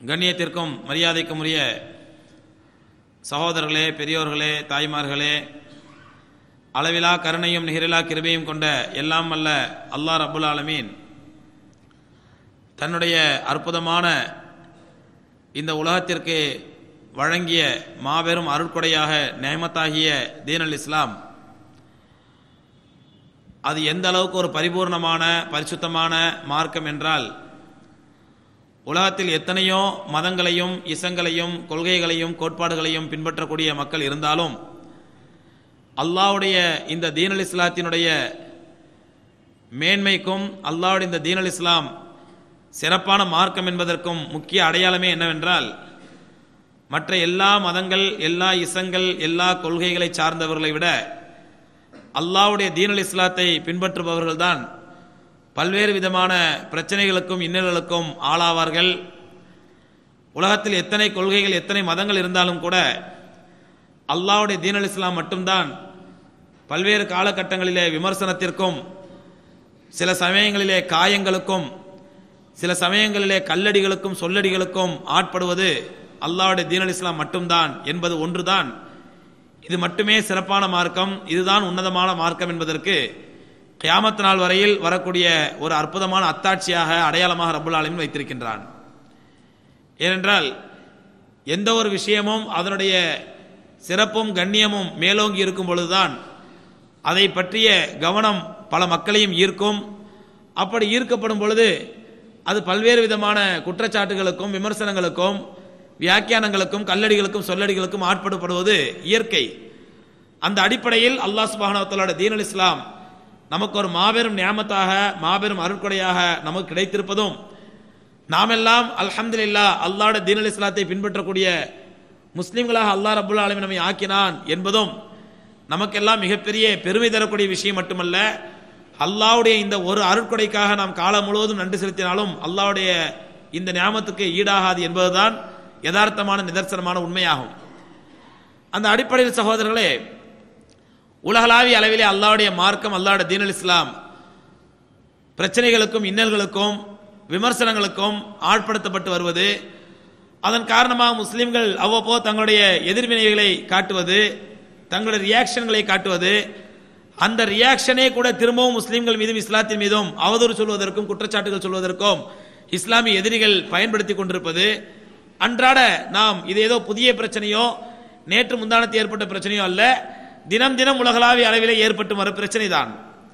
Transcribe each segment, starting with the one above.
கண்ணியத்திற்கும் மரியாதைக்கும் உரிய சகோதரர்களே பெரியோர்களே தாய்மார்களே அளவிலா கருணையும் நிகரிலா கிருபையும் கொண்ட எல்லாம் அல்ல அல்லாஹ் ரபுல் ஆலமீன் தன்னுடைய அற்புதமான இந்த உலகத்திற்கு வழங்கிய மாபெரும் அருட்கொடையாக நேமத்தாகிய தீன் அல் இஸ்லாம் அது எந்த அளவுக்கு ஒரு பரிபூர்ணமான பரிசுத்தமான மார்க்கம் என்றால் உலகத்தில் எத்தனையோ மதங்களையும் இசங்களையும் கொள்கைகளையும் கோட்பாடுகளையும் பின்பற்றக்கூடிய மக்கள் இருந்தாலும் அல்லாவுடைய இந்த தீன் அல் இஸ்லாத்தினுடைய மேன்மைக்கும் அல்லாவுடைய இந்த தீன் அல் இஸ்லாம் சிறப்பான மார்க்கம் என்பதற்கும் முக்கிய அடையாளமே என்னவென்றால் மற்ற எல்லா மதங்கள் எல்லா இசங்கள் எல்லா கொள்கைகளை சார்ந்தவர்களை விட அல்லாவுடைய தீன் அல் இஸ்லாத்தை பின்பற்றுபவர்கள்தான் பல்வேறு விதமான பிரச்சனைகளுக்கும் இன்னல்களுக்கும் ஆளாவார்கள் உலகத்தில் எத்தனை கொள்கைகள் எத்தனை மதங்கள் இருந்தாலும் கூட அல்லாவுடைய தீன் அல் இஸ்லாம் மட்டும்தான் பல்வேறு காலகட்டங்களிலே விமர்சனத்திற்கும் சில சமயங்களிலே காயங்களுக்கும் சில சமயங்களிலே கல்லடிகளுக்கும் சொல்லடிகளுக்கும் ஆட்படுவது அல்லாவுடைய தீன் அல் இஸ்லாம் மட்டும்தான் என்பது ஒன்றுதான் இது மட்டுமே சிறப்பான மார்க்கம் இதுதான் உன்னதமான மார்க்கம் என்பதற்கு கியாமத் நாள் வரையில் வரக்கூடிய ஒரு அற்புதமான அத்தாட்சியாக அடையாளமாக ரபுல் ஆலமின் வைத்திருக்கின்றான் ஏனென்றால் எந்த ஒரு விஷயமும் அதனுடைய சிறப்பும் கண்ணியமும் மேலோங்கி இருக்கும் பொழுதுதான் அதை பற்றிய கவனம் பல மக்களையும் ஈர்க்கும் அப்படி ஈர்க்கப்படும் பொழுது அது பல்வேறு விதமான குற்றச்சாட்டுகளுக்கும் விமர்சனங்களுக்கும் வியாக்கியானங்களுக்கும் கல்லடிகளுக்கும் சொல்லடிகளுக்கும் ஆட்படுப்படுவது இயற்கை அந்த அடிப்படையில் அல்லாஹ் சுபானவத்தலோட தீன் அல் இஸ்லாம் நமக்கு ஒரு மாபெரும் நியாமத்தாக மாபெரும் அருட்கொடையாக நமக்கு கிடைத்திருப்பதும் நாமெல்லாம் அல்ஹம்துலில்லா அல்லாஹ்வுடைய தீன் அல் இஸ்லாத்தை பின்பற்றக்கூடிய முஸ்லிம்களாக அல்லாஹ் ரபுல் ஆலமி நம்மை ஆக்கினான் என்பதும் நமக்கெல்லாம் மிகப்பெரிய பெருமை தரக்கூடிய விஷயம் மட்டுமல்ல அல்லாவுடைய இந்த ஒரு அருட்கொடைக்காக நாம் காலம் முழுவதும் நன்றி செலுத்தினாலும் அல்லாவுடைய இந்த ஞாபகத்துக்கு ஈடாகாது என்பதுதான் யதார்த்தமான நிதர்சனமான உண்மையாகும் அந்த அடிப்படையில் சகோதரர்களே உலகளாவிய அளவிலே அல்லாவுடைய மார்க்கம் அல்லாவுடைய தீன் அல் இஸ்லாம் பிரச்சனைகளுக்கும் இன்னல்களுக்கும் விமர்சனங்களுக்கும் ஆட்படுத்தப்பட்டு வருவது அதன் காரணமாக முஸ்லிம்கள் அவ்வப்போது தங்களுடைய எதிர்வினைகளை காட்டுவது தங்களுடைய ரியாக்ஷன்களை காட்டுவது அந்த ரியாக்ஷனே கூட திரும்பவும் முஸ்லிம்கள் மீதும் இஸ்லாத்தின் மீதும் அவதூறு சொல்வதற்கும் குற்றச்சாட்டுகள் சொல்வதற்கும் இஸ்லாமிய எதிரிகள் பயன்படுத்தி கொண்டிருப்பது அன்றாட நாம் இது ஏதோ புதிய பிரச்சனையோ நேற்று முந்தானத்தில் ஏற்பட்ட பிரச்சனையோ அல்ல தினம் தினம் உலகளாவிய அளவிலே ஏற்பட்டு வரும் பிரச்சனை தான்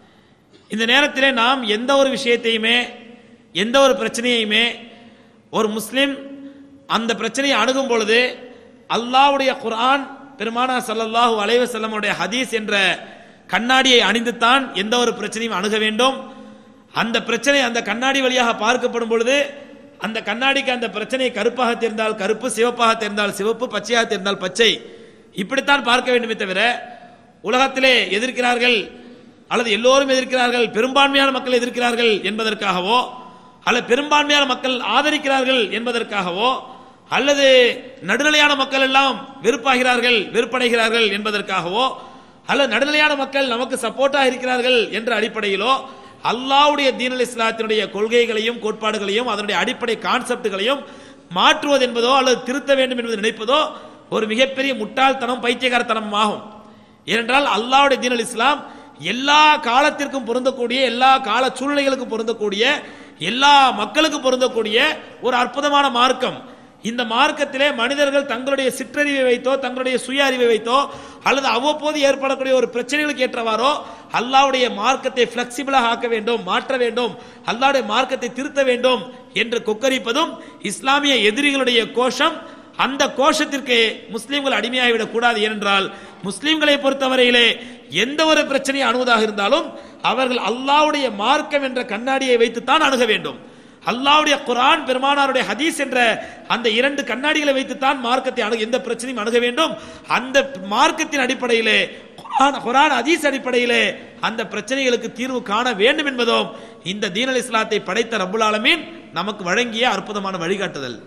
இந்த நேரத்திலே நாம் எந்த ஒரு விஷயத்தையுமே எந்த ஒரு பிரச்சனையுமே ஒரு முஸ்லிம் அந்த பிரச்சனையை அணுகும் பொழுது அல்லாவுடைய குர்ஆன் பெருமானா சல்லல்லாஹு அலைவ செல்லமுடைய ஹதீஸ் என்ற கண்ணாடியை அணிந்துத்தான் எந்த ஒரு பிரச்சனையும் அணுக வேண்டும் அந்த பிரச்சனை அந்த கண்ணாடி வழியாக பார்க்கப்படும் பொழுது அந்த கண்ணாடிக்கு அந்த பிரச்சனை கருப்பாக தெரிந்தால் கருப்பு சிவப்பாக தெரிந்தால் சிவப்பு பச்சையாக தெரிந்தால் பச்சை இப்படித்தான் பார்க்க வேண்டுமே தவிர உலகத்திலே எதிர்க்கிறார்கள் அல்லது எல்லோரும் எதிர்க்கிறார்கள் பெரும்பான்மையான மக்கள் எதிர்க்கிறார்கள் என்பதற்காகவோ அல்லது பெரும்பான்மையான மக்கள் ஆதரிக்கிறார்கள் என்பதற்காகவோ அல்லது நடுநிலையான மக்கள் எல்லாம் வெறுப்பாகிறார்கள் வெறுப்படைகிறார்கள் என்பதற்காகவோ அல்லது நடுநிலையான மக்கள் நமக்கு சப்போர்ட்டாக இருக்கிறார்கள் என்ற அடிப்படையிலோ அல்லாவுடைய தீனல் இஸ்லாத்தினுடைய கொள்கைகளையும் கோட்பாடுகளையும் அதனுடைய அடிப்படை கான்செப்டுகளையும் மாற்றுவது என்பதோ அல்லது திருத்த வேண்டும் என்பது நினைப்பதோ ஒரு மிகப்பெரிய முட்டாள்தனம் பைத்தியகாரத்தனம் ஆகும் ஏனென்றால் அல்லாவுடைய தீனல் இஸ்லாம் எல்லா காலத்திற்கும் பொருந்தக்கூடிய எல்லா கால சூழ்நிலைகளுக்கும் பொருந்தக்கூடிய எல்லா மக்களுக்கும் பொருந்தக்கூடிய ஒரு அற்புதமான மார்க்கம் இந்த மார்க்கத்திலே மனிதர்கள் தங்களுடைய சிற்றறிவை வைத்தோ தங்களுடைய சுய அறிவை வைத்தோ அல்லது அவ்வப்போது ஏற்படக்கூடிய ஒரு பிரச்சனைகளுக்கு ஏற்றவாறோ அல்லாவுடைய மார்க்கத்தை பிளெக்சிபிளாக ஆக்க வேண்டும் மாற்ற வேண்டும் அல்லாவுடைய மார்க்கத்தை திருத்த வேண்டும் என்று கொக்கரிப்பதும் இஸ்லாமிய எதிரிகளுடைய கோஷம் அந்த கோஷத்திற்கு முஸ்லிம்கள் அடிமையாகிவிடக் கூடாது ஏனென்றால் முஸ்லிம்களை பொறுத்தவரையிலே எந்த ஒரு பிரச்சனையை அணுவதாக இருந்தாலும் அவர்கள் அல்லாவுடைய மார்க்கம் என்ற கண்ணாடியை வைத்துத்தான் அணுக வேண்டும் அல்லாவுடைய குரான் பெருமானாருடைய ஹதீஸ் என்ற அந்த இரண்டு கண்ணாடிகளை வைத்துத்தான் மார்க்கத்தை அணுக எந்த பிரச்சனையும் அணுக வேண்டும் அந்த மார்க்கத்தின் அடிப்படையிலே குரான் குரான் ஹதீஸ் அடிப்படையிலே அந்த பிரச்சனைகளுக்கு தீர்வு காண வேண்டும் என்பதும் இந்த தீனல் இஸ்லாத்தை படைத்த ரபுல் ஆலமீன் நமக்கு வழங்கிய அற்புதமான வழிகாட்டுதல்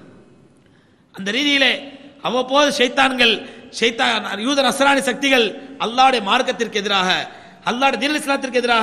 அந்த ரீதியிலே அவ்வப்போது ஷைத்தான்கள் ஷைத்தான் யூத நஸ்ரானி சக்திகள் அல்லாவுடைய மார்க்கத்திற்கு எதிராக அல்லாஹ் தீன் இஸ்லாத்திற்கு எதிராக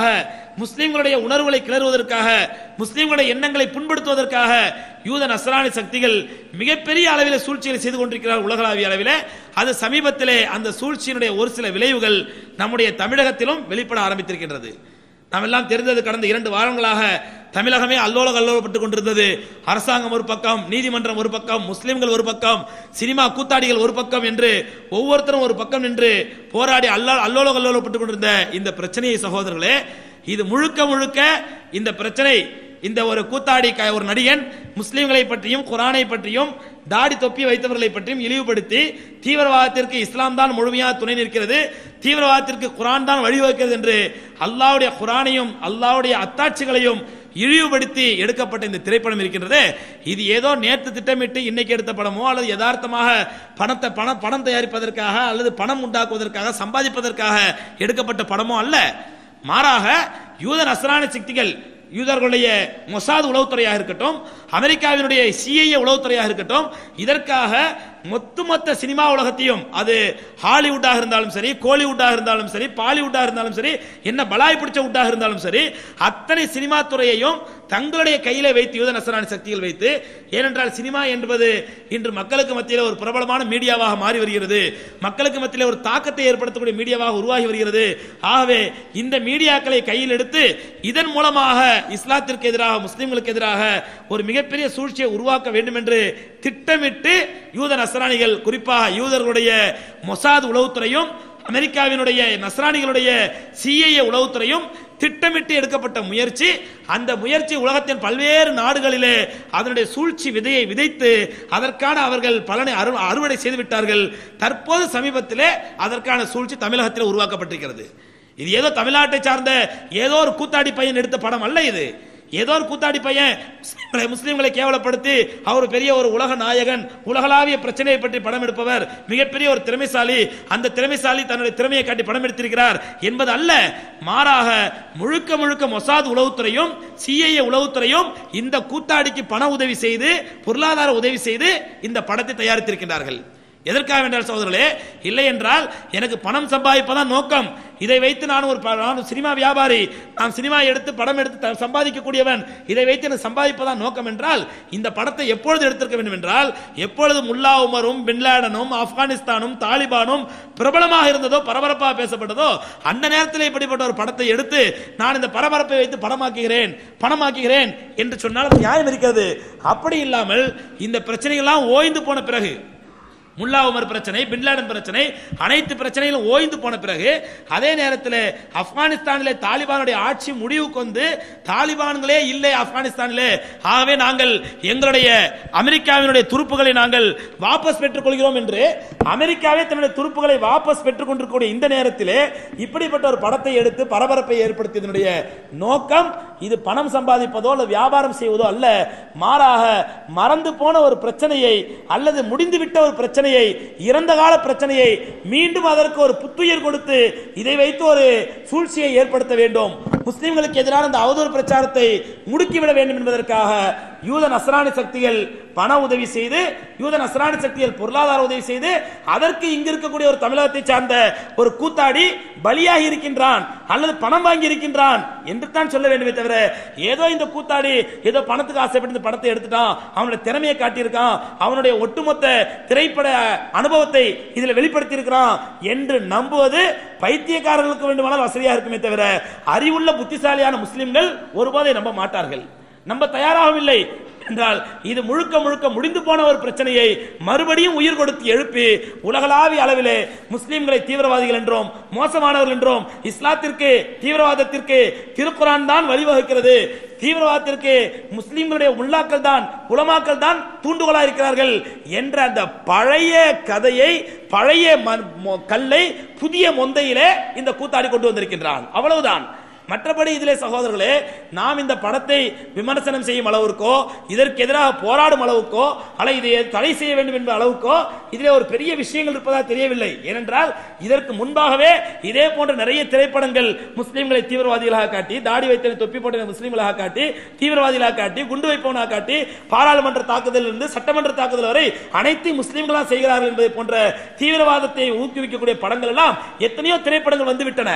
முஸ்லிம்களுடைய உணர்வுகளை கிளறுவதற்காக முஸ்லிம்களுடைய எண்ணங்களை புண்படுத்துவதற்காக யூத நஸ்ரானி சக்திகள் மிகப்பெரிய அளவில் சூழ்ச்சிகளை செய்து கொண்டிருக்கிறார் உலகளாவிய அளவில் அது சமீபத்திலே அந்த சூழ்ச்சியினுடைய ஒரு சில விளைவுகள் நம்முடைய தமிழகத்திலும் வெளிப்பட ஆரம்பித்திருக்கின்றது நாம் எல்லாம் தெரிந்தது கடந்த இரண்டு வாரங்களாக தமிழகமே அல்லோல கல்லோலப்பட்டுக் கொண்டிருந்தது அரசாங்கம் ஒரு பக்கம் நீதிமன்றம் ஒரு பக்கம் முஸ்லிம்கள் ஒரு பக்கம் சினிமா கூத்தாடிகள் ஒரு பக்கம் என்று ஒவ்வொருத்தரும் ஒரு பக்கம் நின்று போராடி அல்லா அல்லோல கல்லோலப்பட்டுக் கொண்டிருந்த இந்த பிரச்சனையை சகோதரர்களே இது முழுக்க முழுக்க இந்த பிரச்சனை இந்த ஒரு கூத்தாடி க- ஒரு நடிகன் முஸ்லிம்களை பற்றியும் குரானை பற்றியும் தாடி தொப்பி வைத்தவர்களை பற்றியும் இழிவுபடுத்தி தீவிரவாதத்திற்கு இஸ்லாம் தான் முழுமையாக துணை நிற்கிறது தீவிரவாதத்திற்கு குரான் தான் வழிவகுக்கிறது என்று அல்லாஹ்வுடைய குரானையும் அல்லாஹ்வுடைய அத்தாட்சிகளையும் இழிவுபடுத்தி எடுக்கப்பட்ட இந்த திரைப்படம் இருக்கின்றது இது ஏதோ நேற்று திட்டமிட்டு இன்னைக்கு எடுத்த படமோ அல்லது யதார்த்தமாக பணத்தை பணம் பணம் தயாரிப்பதற்காக அல்லது பணம் உண்டாக்குவதற்காக சம்பாதிப்பதற்காக எடுக்கப்பட்ட படமோ அல்ல மாறாக யூத நஸ்ரானி சக்திகள் யூதர்களுடைய மொசாத் உளவுத்துறையாக இருக்கட்டும் அமெரிக்காவினுடைய சிஐஏ உளவுத்துறையாக இருக்கட்டும் இதற்காக மொத்தமொத்த சினிமா உலகத்தையும் அது ஹாலிவுட்டாக இருந்தாலும் சரி கோலிவுட்டாக இருந்தாலும் சரி பாலிவுட்டாக இருந்தாலும் சரி என்ன பலாய் பிடிச்ச வுட்டாக இருந்தாலும் சரி அத்தனை சினிமா துறையையும் தங்களுடைய கையில வைத்து யூத நசராணி சக்திகள் வைத்து ஏனென்றால் சினிமா என்பது இன்று மக்களுக்கு மத்தியில் ஒரு பிரபலமான மீடியாவாக மாறி வருகிறது மக்களுக்கு மத்தியில் ஒரு தாக்கத்தை ஏற்படுத்தக்கூடிய மீடியாவாக உருவாகி வருகிறது ஆகவே இந்த மீடியாக்களை கையில் எடுத்து இதன் மூலமாக இஸ்லாத்திற்கு எதிராக முஸ்லிம்களுக்கு எதிராக ஒரு மிகப்பெரிய சூழ்ச்சியை உருவாக்க வேண்டும் என்று திட்டமிட்டு யூத நஸ்ரானிகள் குறிப்பாக யூதர்களுடைய மொசாத் உளவுத்துறையும் அமெரிக்காவினுடைய நஸ்ரானிகளுடைய சிஐஏ உளவுத்துறையும் திட்டமிட்டு எடுக்கப்பட்ட முயற்சி அந்த முயற்சி உலகத்தின் பல்வேறு நாடுகளிலே அதனுடைய சூழ்ச்சி விதையை விதைத்து அதற்கான அவர்கள் பலனை அறு- அறுவடை செய்து விட்டார்கள் தற்போது சமீபத்திலே அதற்கான சூழ்ச்சி தமிழகத்தில் உருவாக்கப்பட்டிருக்கிறது இது ஏதோ தமிழ்நாட்டை சார்ந்த ஏதோ ஒரு கூத்தாடி பையன் எடுத்த படம் அல்ல இது ஏதோ ஒரு கூத்தாடி பையன் முஸ்லிம்களை முஸ்லிம்களை கேவலப்படுத்தி அவர் பெரிய ஒரு உலக நாயகன் உலகளாவிய பிரச்சனையை பற்றி படம் எடுப்பவர் மிகப்பெரிய ஒரு திறமைசாலி அந்த திறமைசாலி தன்னுடைய திறமையை காட்டி படம் எடுத்திருக்கிறார் என்பது அல்ல மாறாக முழுக்க முழுக்க மொசாத் உளவுத்துறையும் சிஐஏ உளவுத்துறையும் இந்த கூத்தாடிக்கு பண உதவி செய்து பொருளாதார உதவி செய்து இந்த படத்தை தயாரித்திருக்கின்றார்கள் எதற்காக என்றால் சகோதரர்களே இல்லை என்றால் எனக்கு பணம் சம்பாதிப்பதான் நோக்கம் இதை வைத்து நான் ஒரு ப- நான் ஒரு சினிமா வியாபாரி நான் சினிமா எடுத்து படம் எடுத்து த- சம்பாதிக்கக்கூடியவன் இதை வைத்து எனக்கு சம்பாதிப்பதான் நோக்கம் என்றால் இந்த படத்தை எப்பொழுது எடுத்திருக்க வேண்டும் என்றால் எப்பொழுது முல்லா உமரும் பின்லாடனும் ஆப்கானிஸ்தானும் தாலிபானும் பிரபலமாக இருந்ததோ பரபரப்பாக பேசப்பட்டதோ அந்த நேரத்தில் இப்படிப்பட்ட ஒரு படத்தை எடுத்து நான் இந்த பரபரப்பை வைத்து படமாக்குகிறேன் பணமாக்குகிறேன் என்று சொன்னால் அது நியாயம் இருக்கிறது அப்படி இல்லாமல் இந்த பிரச்சனைகள்லாம் ஓய்ந்து போன பிறகு முல்லா உமர் பிரச்சனை பின்லாடன் பிரச்சனை அனைத்து பிரச்சனைகளும் ஓய்ந்து போன பிறகு அதே நேரத்தில் ஆப்கானிஸ்தானிலே தாலிபானுடைய ஆட்சி முடிவுக்கு வந்து தாலிபான்களே இல்லை ஆப்கானிஸ்தானிலே ஆகவே நாங்கள் எங்களுடைய அமெரிக்காவினுடைய துருப்புகளை நாங்கள் வாபஸ் பெற்றுக் கொள்கிறோம் என்று அமெரிக்காவே தன்னுடைய துருப்புகளை வாபஸ் பெற்றுக் கொண்டிருக்கக்கூடிய இந்த நேரத்திலே இப்படிப்பட்ட ஒரு படத்தை எடுத்து பரபரப்பை ஏற்படுத்தியதனுடைய நோக்கம் இது பணம் சம்பாதிப்பதோ அல்லது வியாபாரம் செய்வதோ அல்ல மாறாக மறந்து போன ஒரு பிரச்சனையை அல்லது முடிந்துவிட்ட ஒரு பிரச்சனையை இறந்த கால பிரச்சனையை மீண்டும் அதற்கு ஒரு புத்துயிர் கொடுத்து இதை வைத்து ஒரு சூழ்ச்சியை ஏற்படுத்த வேண்டும் முஸ்லிம்களுக்கு எதிரான இந்த அவதூறு பிரச்சாரத்தை முடுக்கிவிட வேண்டும் என்பதற்காக யூத நஸ்ரானி சக்திகள் பண உதவி செய்து யூத நஸ்ரானி சக்திகள் பொருளாதார உதவி செய்து அதற்கு இங்கு இருக்கக்கூடிய ஒரு தமிழகத்தை சார்ந்த ஒரு கூத்தாடி பலியாகி இருக்கின்றான் அல்லது பணம் வாங்கி இருக்கின்றான் என்று தான் சொல்ல வேண்டுமே தவிர ஏதோ இந்த கூத்தாடி ஏதோ பணத்துக்கு ஆசைப்பட்டு இந்த படத்தை எடுத்துட்டான் அவனுடைய திறமையை காட்டியிருக்கான் அவனுடைய ஒட்டுமொத்த திரைப்பட அனுபவத்தை இதில் வெளிப்படுத்தி இருக்கிறான் என்று நம்புவது பைத்தியக்காரர்களுக்கு வேண்டுமானால் வசதியாக இருக்குமே தவிர அறிவுள்ள புத்திசாலியான முஸ்லிம்கள் ஒருபோதை நம்ப மாட்டார்கள் நம்ப தயாராகவும் இல்லை என்றால் இது முழுக்க முழுக்க முடிந்து போன ஒரு பிரச்சனையை மறுபடியும் உயிர் கொடுத்து எழுப்பி உலகளாவிய அளவிலே முஸ்லிம்களை தீவிரவாதிகள் என்றோம் மோசமானவர்கள் என்றோம் இஸ்லாத்திற்கு தீவிரவாதத்திற்கு திருக்குரான் தான் வழிவகுக்கிறது தீவிரவாதத்திற்கு முஸ்லிம்களுடைய முல்லாக்கள் தான் உலமாக்கள் தான் தூண்டுகோலா இருக்கிறார்கள் என்ற அந்த பழைய கதையை பழைய ம- மொ- கல்லை புதிய மொந்தையிலே இந்த கூத்தாடி கொண்டு வந்திருக்கின்றான் அவ்வளவுதான் மற்றபடி இதிலே சகோதரர்களே நாம் இந்த படத்தை விமர்சனம் செய்யும் அளவிற்கோ இதற்கு எதிராக போராடும் அளவுக்கோ அல்ல இதை தடை செய்ய வேண்டும் என்ற அளவுக்கோ இதிலே ஒரு பெரிய விஷயங்கள் இருப்பதாக தெரியவில்லை ஏனென்றால் இதற்கு முன்பாகவே இதே போன்ற நிறைய திரைப்படங்கள் முஸ்லிம்களை தீவிரவாதிகளாக காட்டி தாடி வைத்த தொப்பி போட்ட முஸ்லிம்களாக காட்டி தீவிரவாதிகளாக காட்டி குண்டு வைப்பவனாக காட்டி பாராளுமன்ற தாக்குதலில் இருந்து சட்டமன்ற தாக்குதல் வரை அனைத்தையும் முஸ்லிம்களா செய்கிறார்கள் என்பதை போன்ற தீவிரவாதத்தை ஊக்குவிக்கக்கூடிய படங்கள் எல்லாம் எத்தனையோ திரைப்படங்கள் வந்துவிட்டன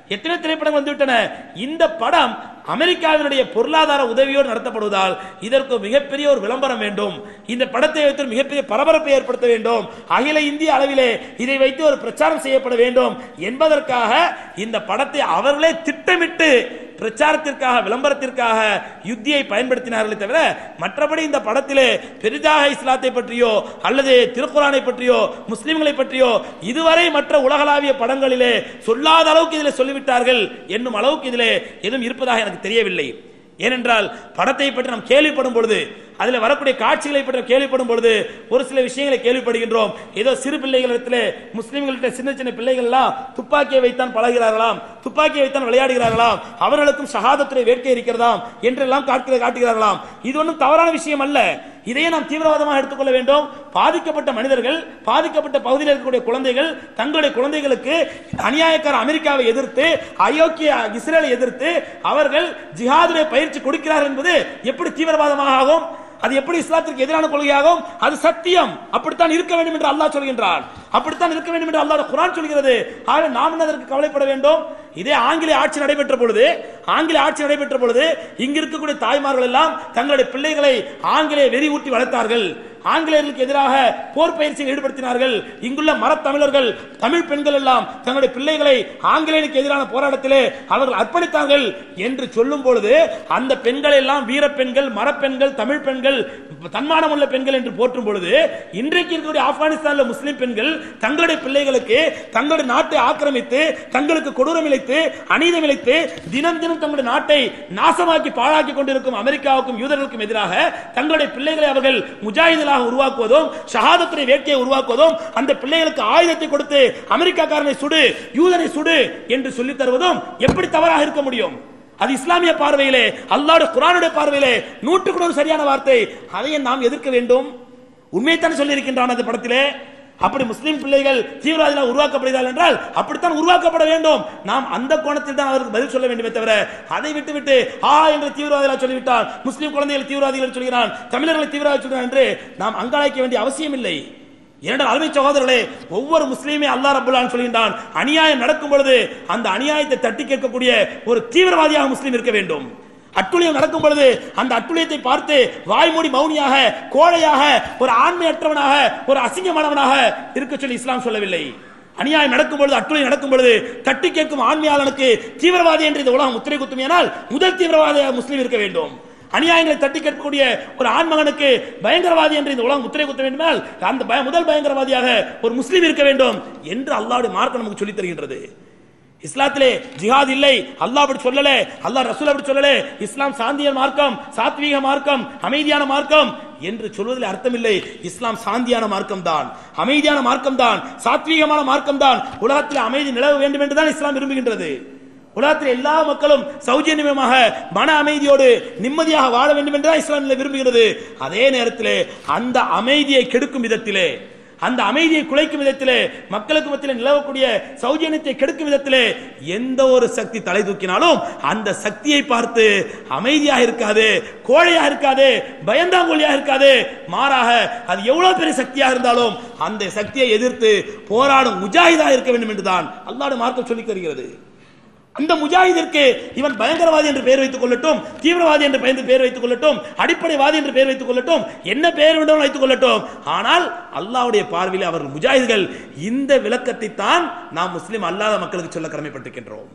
எத்தனை திரைப்படங்கள் வந்துவிட்டன இந்த படம் அமெரிக்காவினுடைய பொருளாதார உதவியோடு நடத்தப்படுவதால் இதற்கு மிகப்பெரிய ஒரு விளம்பரம் வேண்டும் இந்த படத்தை வைத்து மிகப்பெரிய பரபரப்பை ஏற்படுத்த வேண்டும் அகில இந்திய அளவிலே இதை வைத்து ஒரு பிரச்சாரம் செய்யப்பட வேண்டும் என்பதற்காக இந்த படத்தை அவர்களே திட்டமிட்டு பிரச்சாரத்திற்காக விளம்பரத்திற்காக யுத்தியை பயன்படுத்தினார்களே தவிர மற்றபடி இந்த படத்திலே பெரிதாக இஸ்லாத்தை பற்றியோ அல்லது திருக்குறானை பற்றியோ முஸ்லிம்களை பற்றியோ இதுவரை மற்ற உலகளாவிய படங்களிலே சொல்லாத அளவுக்கு இதில் சொல்லிவிட்டார்கள் என்னும் அளவுக்கு இதிலே எதுவும் இருப்பதாக எனக்கு தெரியவில்லை ஏனென்றால் படத்தை பற்றி நாம் கேள்விப்படும் பொழுது அதில் வரக்கூடிய காட்சிகளை பற்றி கேள்விப்படும் பொழுது ஒரு சில விஷயங்களை கேள்விப்படுகின்றோம் ஏதோ சிறு பிள்ளைகளிடத்தில் முஸ்லிம்களிட்ட சின்ன சின்ன பிள்ளைகள் எல்லாம் துப்பாக்கியை வைத்தான் பழகிறார்களாம் துப்பாக்கியை வைத்தான் விளையாடுகிறார்களாம் அவர்களுக்கும் ஷஹாதத்துறை வேட்கை இருக்கிறதாம் என்றெல்லாம் காட்டுகிற காட்டுகிறார்களாம் இது ஒன்றும் தவறான விஷயம் அல்ல இதையே நாம் தீவிரவாதமாக எடுத்துக்கொள்ள வேண்டும் பாதிக்கப்பட்ட மனிதர்கள் பாதிக்கப்பட்ட பகுதியில் இருக்கக்கூடிய குழந்தைகள் தங்களுடைய குழந்தைகளுக்கு அநியாயக்கார அமெரிக்காவை எதிர்த்து அயோக்கிய இஸ்ரேலை எதிர்த்து அவர்கள் ஜிஹாதுடைய பயிற்சி கொடுக்கிறார்கள் என்பது எப்படி தீவிரவாதமாக ஆகும் அது எப்படி இஸ்லாத்திற்கு எதிரான கொள்கையாகும் அது சத்தியம் அப்படித்தான் இருக்க வேண்டும் என்று அல்லாஹ் சொல்கின்றான் அப்படித்தான் இருக்க வேண்டும் என்று அல்லாஹ் குரான் சொல்கிறது ஆக நாம் என்ன அதற்கு கவலைப்பட வேண்டும் இதே ஆங்கிலேய ஆட்சி நடைபெற்ற பொழுது ஆங்கிலேய ஆட்சி நடைபெற்ற பொழுது இங்க இருக்கக்கூடிய தாய்மார்கள் எல்லாம் தங்களுடைய பிள்ளைகளை ஆங்கிலேய வெறி ஊட்டி வளர்த்தார்கள் ஆங்கிலேயர்களுக்கு எதிராக போர் பயிற்சியில் ஈடுபடுத்தினார்கள் இங்குள்ள மரத்தமிழர்கள் தமிழ் பெண்கள் எல்லாம் தங்களுடைய பிள்ளைகளை ஆங்கிலேயனுக்கு எதிரான போராட்டத்திலே அவர்கள் அர்ப்பணித்தார்கள் என்று சொல்லும் பொழுது அந்த பெண்கள் எல்லாம் வீர பெண்கள் மரப்பெண்கள் தமிழ் பெண்கள் தன்மானம் உள்ள பெண்கள் என்று போற்றும் பொழுது இன்றைக்கு இருக்கக்கூடிய ஆப்கானிஸ்தான்ல முஸ்லிம் பெண்கள் தங்களுடைய பிள்ளைகளுக்கு தங்களுடைய நாட்டை ஆக்கிரமித்து தங்களுக்கு கொடூரம் இழைத்து அநீதம் இழைத்து தினம் தினம் தங்களுடைய நாட்டை நாசமாக்கி பாழாக்கி கொண்டிருக்கும் அமெரிக்காவுக்கும் யூதர்களுக்கும் எதிராக தங்களுடைய பிள்ளைகளை அவர்கள் முஜாஹிதலாக உருவாக்குவதும் ஷஹாதத்துறை வேட்கையை உருவாக்குவதும் அந்த பிள்ளைகளுக்கு ஆயுதத்தை கொடுத்து அமெரிக்காக்காரனை சுடு யூதனை சுடு என்று சொல்லித் தருவதும் எப்படி தவறாக இருக்க முடியும் அது இஸ்லாமிய பார்வையிலே அல்லாஹ்வுடைய குர்ஆனுடைய பார்வையிலே நூற்றுக்கு நூறு சரியான வார்த்தை அதையே நாம் எதிர்க்க வேண்டும் உண்மையைத்தான் சொல்லி இருக்கின்றான் அந்த படத்திலே அப்படி முஸ்லிம் பிள்ளைகள் தீவிரவாதிகளால் உருவாக்கப்படுகிறார்கள் என்றால் அப்படித்தான் உருவாக்கப்பட வேண்டும் நாம் அந்த கோணத்தில் தான் அவருக்கு பதில் சொல்ல வேண்டுமே தவிர அதை விட்டுவிட்டு ஆ என்று தீவிரவாதிகளாக சொல்லிவிட்டால் முஸ்லிம் குழந்தைகள் தீவிரவாதிகள் சொல்கிறான் தமிழர்களை தீவிரவாதி சொல்கிறான் என்று நாம் அங்காளைக்க வேண்டிய அவசியம் இல்லை இரண்டால் அருமை சகோதரர்களே ஒவ்வொரு முஸ்லீமே அல்லாஹ் ரபுல்லான் சொல்கின்றான் அநியாயம் நடக்கும் பொழுது அந்த அநியாயத்தை தட்டி கேட்கக்கூடிய ஒரு தீவிரவாதியாக முஸ்லீம் இருக்க வேண்டும் அட்டுழியம் நடக்கும் பொழுது அந்த அட்டுழியத்தை பார்த்து வாய்மூடி மௌனியாக கோழையாக ஒரு ஆண்மையற்றவனாக ஒரு அசிங்கமானவனாக இருக்க சொல்லி இஸ்லாம் சொல்லவில்லை அநியாயம் நடக்கும் பொழுது அட்டுழியம் நடக்கும் பொழுது தட்டி கேட்கும் ஆண்மையாளனுக்கு தீவிரவாதி என்று இந்த உலகம் முத்திரை குத்துமையானால் முதல் தீவிரவாதியாக முஸ்லீம் இருக்க வேண்டும் அநியாயங்களை தட்டி கேட்கக்கூடிய ஒரு ஆண்மகனுக்கு பயங்கரவாதி என்று இந்த உலகம் முத்திரை குத்த வேண்டுமானால் அந்த பய- முதல் பயங்கரவாதியாக ஒரு முஸ்லீம் இருக்க வேண்டும் என்று அல்லாஹ்வுடைய மார்க்கம் நமக்கு சொல்லித் தருகின்றது இஸ்லாத்திலே ஜிஹாத் இல்லை அல்லாஹ் அப்படி சொல்லல அல்லாஹ் ரசூல் அப்படி சொல்லல இஸ்லாம் சாந்திய மார்க்கம் சாத்வீக மார்க்கம் அமைதியான மார்க்கம் என்று சொல்வதில் அர்த்தமில்லை இஸ்லாம் சாந்தியான மார்க்கம் தான் அமைதியான மார்க்கம் தான் சாத்வீகமான மார்க்கம் தான் உலகத்தில் அமைதி நிலவ வேண்டும் என்று தான் இஸ்லாம் விரும்புகின்றது உலகத்தில் எல்லா மக்களும் சௌஜன்யமாக மன அமைதியோடு நிம்மதியாக வாழ வேண்டும் என்றுதான் இஸ்லாம் விரும்புகிறது அதே நேரத்திலே அந்த அமைதியை கெடுக்கும் விதத்திலே அந்த அமைதியை குலைக்கும் விதத்திலே மக்களுக்கு மத்தியில் நிலவக்கூடிய சௌஜன்யத்தை கெடுக்கும் விதத்திலே எந்த ஒரு சக்தி தலை தூக்கினாலும் அந்த சக்தியை பார்த்து அமைதியாக இருக்காது கோழையாக இருக்காது பயந்தாங்கொழியாக இருக்காது மாறாக அது எவ்வளவு பெரிய சக்தியாக இருந்தாலும் அந்த சக்தியை எதிர்த்து போராடும் முஜாஹிதா இருக்க வேண்டும் என்றுதான் அல்லாஹ்வுடைய மார்க்கம் சொல்லித் தருகிறது அந்த முஜாஹிதிற்கு இவன் பயங்கரவாதி என்று பெயர் வைத்துக் கொள்ளட்டும் தீவிரவாதி என்று பயந்து பெயர் வைத்துக் கொள்ளட்டும் அடிப்படைவாதி என்று பெயர் வைத்துக் கொள்ளட்டும் என்ன பெயர் வேண்டாலும் வைத்துக் கொள்ளட்டும் ஆனால் அல்லாஹ்வுடைய பார்வையில் அவர்கள் முஜாஹிதுகள் இந்த விளக்கத்தை தான் நாம் முஸ்லிம் அல்லாத மக்களுக்கு சொல்ல கடமைப்பட்டிருக்கின்றோம்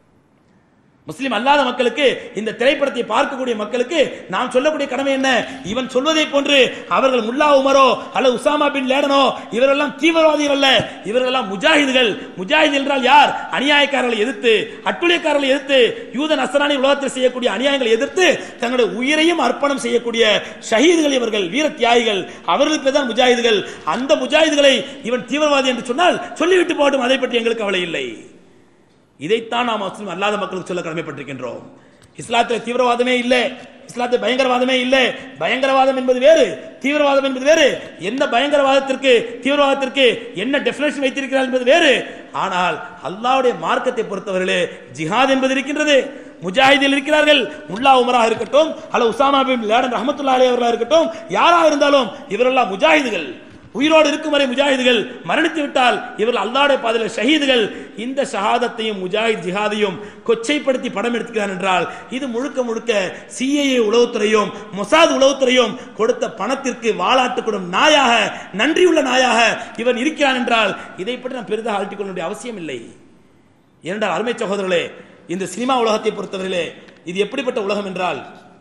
முஸ்லிம் அல்லாத மக்களுக்கு இந்த திரைப்படத்தை பார்க்கக்கூடிய மக்களுக்கு நாம் சொல்லக்கூடிய கடமை என்ன இவன் சொல்வதை போன்று அவர்கள் முல்லா உமரோ அல்லது உசாமா பின் லேடனோ இவரெல்லாம் தீவிரவாதிகள் அல்ல இவர்களெல்லாம் முஜாஹிதுகள் முஜாஹித் என்றால் யார் அநியாயக்காரர்களை எதிர்த்து அட்டுழியக்காரர்களை எதிர்த்து யூத நசராணி உலகத்தில் செய்யக்கூடிய அநியாயங்களை எதிர்த்து தங்களுடைய உயிரையும் அர்ப்பணம் செய்யக்கூடிய ஷஹீதுகள் இவர்கள் வீர தியாகிகள் அவர்களுக்கு தான் முஜாஹிதுகள் அந்த முஜாஹிதுகளை இவன் தீவிரவாதி என்று சொன்னால் சொல்லிவிட்டு போகட்டும் அதை பற்றி எங்களுக்கு கவலை இல்லை இதைத்தான் நாம் முஸ்லிம் அல்லாத மக்களுக்கு சொல்ல கடமைப்பட்டிருக்கின்றோம் இஸ்லாத்தில் தீவிரவாதமே இல்லை இஸ்லாத்தில் பயங்கரவாதமே இல்லை பயங்கரவாதம் என்பது வேறு தீவிரவாதம் என்பது வேறு என்ன பயங்கரவாதத்திற்கு தீவிரவாதத்திற்கு என்ன டெபினேஷன் வைத்திருக்கிறார் என்பது வேறு ஆனால் அல்லாஹ்வுடைய மார்க்கத்தை பொறுத்தவரையிலே ஜிஹாத் என்பது இருக்கின்றது முஜாஹிதில் இருக்கிறார்கள் முல்லா உமராக இருக்கட்டும் அல்ல உசாமா பின் லேடன் ரஹமத்துல்லா அலி அவர்களாக இருக்கட்டும் யாராக இருந்தாலும் இவரெல்லாம் முஜாஹிதுகள் உயிரோடு இருக்கும் வரை முஜாஹிதுகள் மரணித்து விட்டால் இவர்கள் அல்லாஹ்வுடைய பாதையில் ஷஹீதுகள் இந்த ஷஹாதத்தையும் முஜாஹித் ஜிஹாதையும் கொச்சைப்படுத்தி படம் எடுத்துக்கிறார் என்றால் இது முழுக்க முழுக்க சிஐஏ உளவுத்துறையும் மொசாத் உளவுத்துறையும் கொடுத்த பணத்திற்கு வாலாட்டுக்கூடும் நாயாக நன்றியுள்ள நாயாக இவன் இருக்கிறான் என்றால் இதை பற்றி நாம் பெரிதாக அழட்டிக் கொள்ள வேண்டிய அவசியம் இல்லை ஏனென்றால் அருமை சகோதரர்களே இந்த சினிமா உலகத்தை பொறுத்தவரையிலே இது எப்படிப்பட்ட உலகம் என்றால்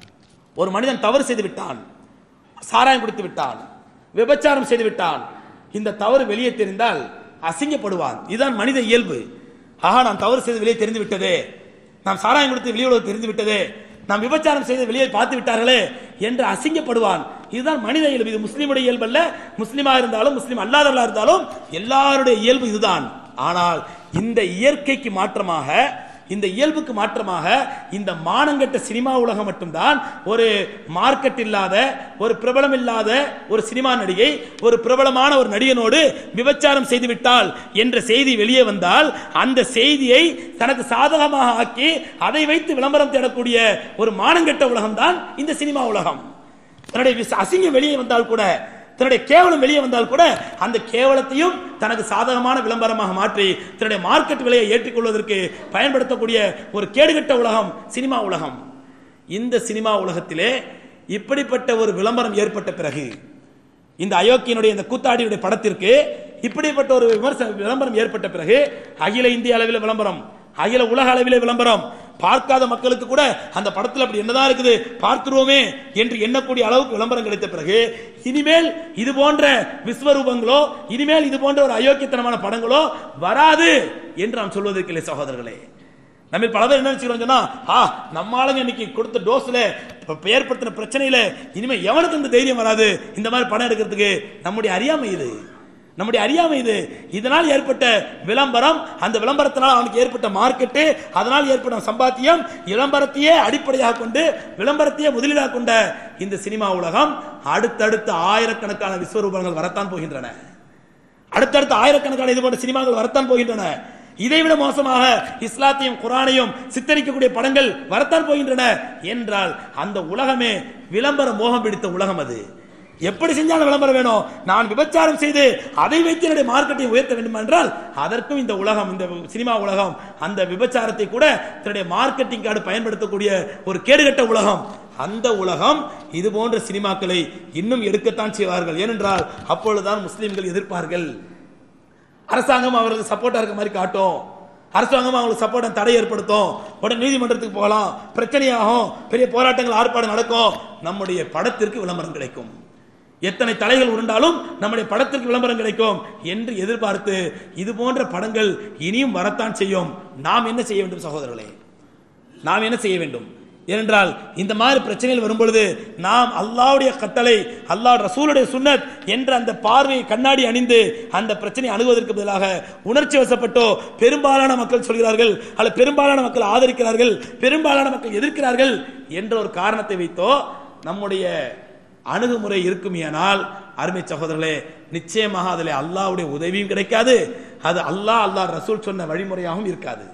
ஒரு மனிதன் தவறு செய்து விட்டான் சாராயம் குடித்து விட்டான் விபச்சாரம் செய்து விட்டான் இந்த தவறு வெளியே தெரிந்தால் அசிங்கப்படுவான் இதுதான் மனித இயல்பு ஆஹா நான் தவறு செய்து வெளியே தெரிந்து விட்டதே நாம் சாராயம் குடித்து வெளியே உலகம் தெரிந்து விட்டதே நாம் விபச்சாரம் செய்து வெளியே பார்த்து விட்டார்களே என்று அசிங்கப்படுவான் இதுதான் மனித இயல்பு இது முஸ்லீமுடைய இயல்பு அல்ல முஸ்லீமா இருந்தாலும் முஸ்லீம் அல்லாதவர்களா இருந்தாலும் எல்லாருடைய இயல்பு இதுதான் ஆனால் இந்த இயற்கைக்கு மாற்றமாக இந்த இயல்புக்கு மாற்றமாக இந்த மானங்கட்ட சினிமா உலகம் மட்டும்தான் ஒரு மார்க்கெட் இல்லாத ஒரு பிரபலம் இல்லாத ஒரு சினிமா நடிகை ஒரு பிரபலமான ஒரு நடிகனோடு விபச்சாரம் செய்து விட்டால் என்ற செய்தி வெளியே வந்தால் அந்த செய்தியை தனக்கு சாதகமாக ஆக்கி அதை வைத்து விளம்பரம் தேடக்கூடிய ஒரு மானங்கட்ட உலகம் தான் இந்த சினிமா உலகம் தன்னுடைய விச- அசிங்கம் வெளியே வந்தால் கூட தன்னுடைய கேவலம் வெளியே வந்தால் கூட அந்த கேவலத்தையும் தனக்கு சாதகமான விளம்பரமாக மாற்றி தன்னுடைய மார்க்கெட் விலையை ஏற்றிக்கொள்வதற்கு பயன்படுத்தக்கூடிய ஒரு கேடுகட்ட உலகம் சினிமா உலகம் இந்த சினிமா உலகத்திலே இப்படிப்பட்ட ஒரு விளம்பரம் ஏற்பட்ட பிறகு இந்த அயோக்கியனுடைய இந்த கூத்தாடியுடைய படத்திற்கு இப்படிப்பட்ட ஒரு விமர்சன விளம்பரம் ஏற்பட்ட பிறகு அகில இந்திய அளவில் விளம்பரம் அகில உலக அளவிலே விளம்பரம் பார்க்காத மக்களுக்கு கூட அந்த படத்தில் அப்படி என்னதான் இருக்குது பார்க்கிறோமே என்று எண்ணக்கூடிய அளவுக்கு விளம்பரம் கிடைத்த பிறகு இனிமேல் இது போன்ற விஸ்வரூபங்களோ இனிமேல் இது போன்ற ஒரு அயோக்கியத்தனமான படங்களோ வராது என்று நாம் சொல்வதற்கு இல்லை சகோதரர்களே நம்ம பல பேர் என்ன நினைச்சுக்கிறோம் சொன்னா ஆ நம்ம ஆளுங்க இன்னைக்கு கொடுத்த டோஸ்ல ப- ஏற்படுத்தின பிரச்சனையில இனிமே எவனுக்கு இந்த தைரியம் வராது இந்த மாதிரி படம் எடுக்கிறதுக்கு நம்முடைய அறியாமை இது நம்முடைய அறியாமை இது இதனால் ஏற்பட்ட விளம்பரம் அந்த விளம்பரத்தினால் அவனுக்கு ஏற்பட்ட மார்க்கெட்டு அதனால் ஏற்பட்ட சம்பாத்தியம் விளம்பரத்தையே அடிப்படையாக கொண்டு விளம்பரத்தையே முதலீடாக கொண்ட இந்த சினிமா உலகம் அடுத்தடுத்த ஆயிரக்கணக்கான விஸ்வரூபங்கள் வரத்தான் போகின்றன அடுத்தடுத்த ஆயிரக்கணக்கான இது போன்ற சினிமாக்கள் வரத்தான் போகின்றன இதைவிட மோசமாக இஸ்லாத்தையும் குரானையும் சித்தரிக்கக்கூடிய படங்கள் வரத்தான் போகின்றன என்றால் அந்த உலகமே விளம்பர மோகம் பிடித்த உலகம் அது எப்படி செஞ்சாலும் விளம்பரம் வேணும் நான் விபச்சாரம் செய்து அதை வைத்து என்னுடைய மார்க்கெட்டை உயர்த்த வேண்டும் என்றால் அதற்கும் இந்த உலகம் இந்த சினிமா உலகம் அந்த விபச்சாரத்தை கூட தன்னுடைய மார்க்கெட்டிங் கார்டு பயன்படுத்தக்கூடிய ஒரு கேடுகட்ட உலகம் அந்த உலகம் இது போன்ற சினிமாக்களை இன்னும் எடுக்கத்தான் செய்வார்கள் ஏனென்றால் அப்பொழுதுதான் முஸ்லிம்கள் எதிர்ப்பார்கள் அரசாங்கம் அவர்களுக்கு சப்போர்ட்டா இருக்க மாதிரி காட்டும் அரசாங்கம் அவங்களுக்கு சப்போர்ட் தடை ஏற்படுத்தும் உடனே நீதிமன்றத்துக்கு போகலாம் பிரச்சனையாகும் பெரிய போராட்டங்கள் ஆர்ப்பாட்டம் நடக்கும் நம்முடைய படத்திற்கு விளம்பரம் கிடைக்கும் எத்தனை தலைகள் உருண்டாலும் நம்முடைய படத்திற்கு விளம்பரம் கிடைக்கும் என்று எதிர்பார்த்து இது போன்ற படங்கள் இனியும் வரத்தான் செய்யும் நாம் என்ன செய்ய வேண்டும் சகோதரர்களே நாம் என்ன செய்ய வேண்டும் ஏனென்றால் இந்த மாதிரி பிரச்சனைகள் வரும்பொழுது நாம் அல்லாஹ்வுடைய கட்டளை அல்லாஹ் ரசூலுடைய சுன்னத் என்ற அந்த பார்வையை கண்ணாடி அணிந்து அந்த பிரச்சனையை அணுகுவதற்கு பதிலாக உணர்ச்சி வசப்பட்டோ பெரும்பாலான மக்கள் சொல்கிறார்கள் அல்ல பெரும்பாலான மக்கள் ஆதரிக்கிறார்கள் பெரும்பாலான மக்கள் எதிர்க்கிறார்கள் என்ற ஒரு காரணத்தை வைத்தோ நம்முடைய அணுகுமுறை இருக்குமேயானால் அருமை சகோதரர்களே நிச்சயமாக அதில் அல்லாஹ்வுடைய உதவியும் கிடைக்காது அது அல்லாஹ் அல்லாஹ் ரசூல் சொன்ன வழிமுறையாகவும் இருக்காது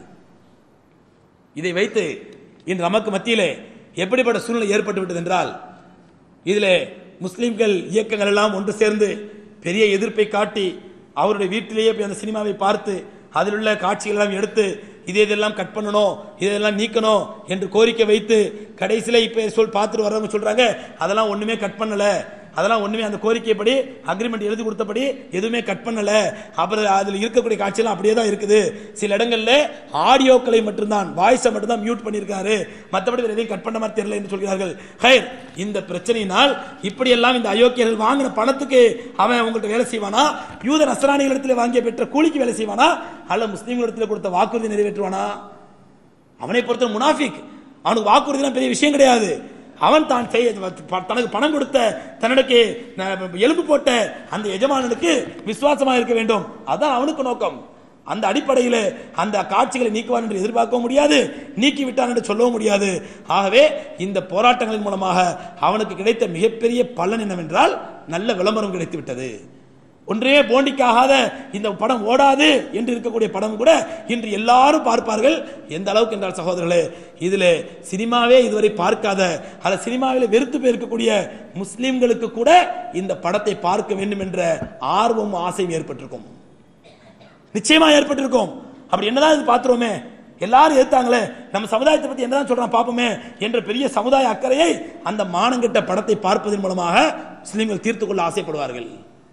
இதை வைத்து இன்று நமக்கு மத்தியிலே எப்படிப்பட்ட சூழ்நிலை ஏற்பட்டு விட்டது என்றால் இதிலே முஸ்லிம்கள் இயக்கங்கள் எல்லாம் ஒன்று சேர்ந்து பெரிய எதிர்ப்பை காட்டி அவருடைய வீட்டிலேயே போய் அந்த சினிமாவை பார்த்து அதில் உள்ள காட்சிகள் எல்லாம் எடுத்து இது இதெல்லாம் கட் பண்ணணும் இதெல்லாம் நீக்கணும் என்று கோரிக்கை வைத்து கடைசியில் இப்போ சொல் பார்த்துட்டு வர்றவங்க சொல்றாங்க அதெல்லாம் ஒண்ணுமே கட் பண்ணல அதெல்லாம் ஒண்ணுமே அந்த கோரிக்கைப்படி அக்ரிமெண்ட் எழுதி கொடுத்தபடி எதுவுமே கட் பண்ணல அப்புறம் அதில் இருக்கக்கூடிய காட்சியெல்லாம் அப்படியே தான் இருக்குது சில இடங்கள்ல ஆடியோக்களை மட்டும்தான் வாய்ஸை மட்டும் மியூட் பண்ணியிருக்காரு மற்றபடி வேற எதையும் கட் பண்ண மாதிரி தெரியல என்று சொல்கிறார்கள் ஹைர் இந்த பிரச்சனையினால் இப்படியெல்லாம் இந்த அயோக்கியர்கள் வாங்கின பணத்துக்கு அவன் உங்கள்கிட்ட வேலை செய்வானா யூத நசராணிகளிடத்தில் வாங்கிய பெற்ற கூலிக்கு வேலை செய்வானா அல்ல முஸ்லீம்களிடத்தில் கொடுத்த வாக்குறுதி நிறைவேற்றுவானா அவனை பொறுத்த முனாஃபிக் அவனுக்கு வாக்குறுதிலாம் பெரிய விஷயம் கிடையாது அவன் தான் செய்ய தனக்கு பணம் கொடுத்த தன்னுக்கு எலும்பு போட்ட அந்த எஜமானனுக்கு விசுவாசமாக இருக்க வேண்டும் அதான் அவனுக்கு நோக்கம் அந்த அடிப்படையில் அந்த காட்சிகளை நீக்குவான் என்று எதிர்பார்க்கவும் முடியாது நீக்கி விட்டான் என்று சொல்லவும் முடியாது ஆகவே இந்த போராட்டங்களின் மூலமாக அவனுக்கு கிடைத்த மிகப்பெரிய பலன் என்னவென்றால் நல்ல விளம்பரம் கிடைத்து விட்டது ஒன்றே போண்டிக்காகாத இந்த படம் ஓடாது என்று இருக்கக்கூடிய படம் கூட இன்று எல்லாரும் பார்ப்பார்கள் எந்த அளவுக்கு என்றால் சகோதரர்களே இதில் சினிமாவே இதுவரை பார்க்காத அல்ல சினிமாவில் வெறுத்து போயிருக்கக்கூடிய முஸ்லிம்களுக்கு கூட இந்த படத்தை பார்க்க வேண்டும் என்ற ஆர்வம் ஆசையும் ஏற்பட்டிருக்கும் நிச்சயமா ஏற்பட்டிருக்கும் அப்படி என்னதான் இது பாத்துருவோமே எல்லாரும் எதிர்த்தாங்களே நம்ம சமுதாயத்தை பத்தி என்னதான் சொல்றான் பாப்போமே என்ற பெரிய சமுதாய அக்கறையை அந்த மானங்கிட்ட படத்தை பார்ப்பதன் மூலமாக முஸ்லிம்கள் தீர்த்து கொள்ள ஆசைப்படுவார்கள்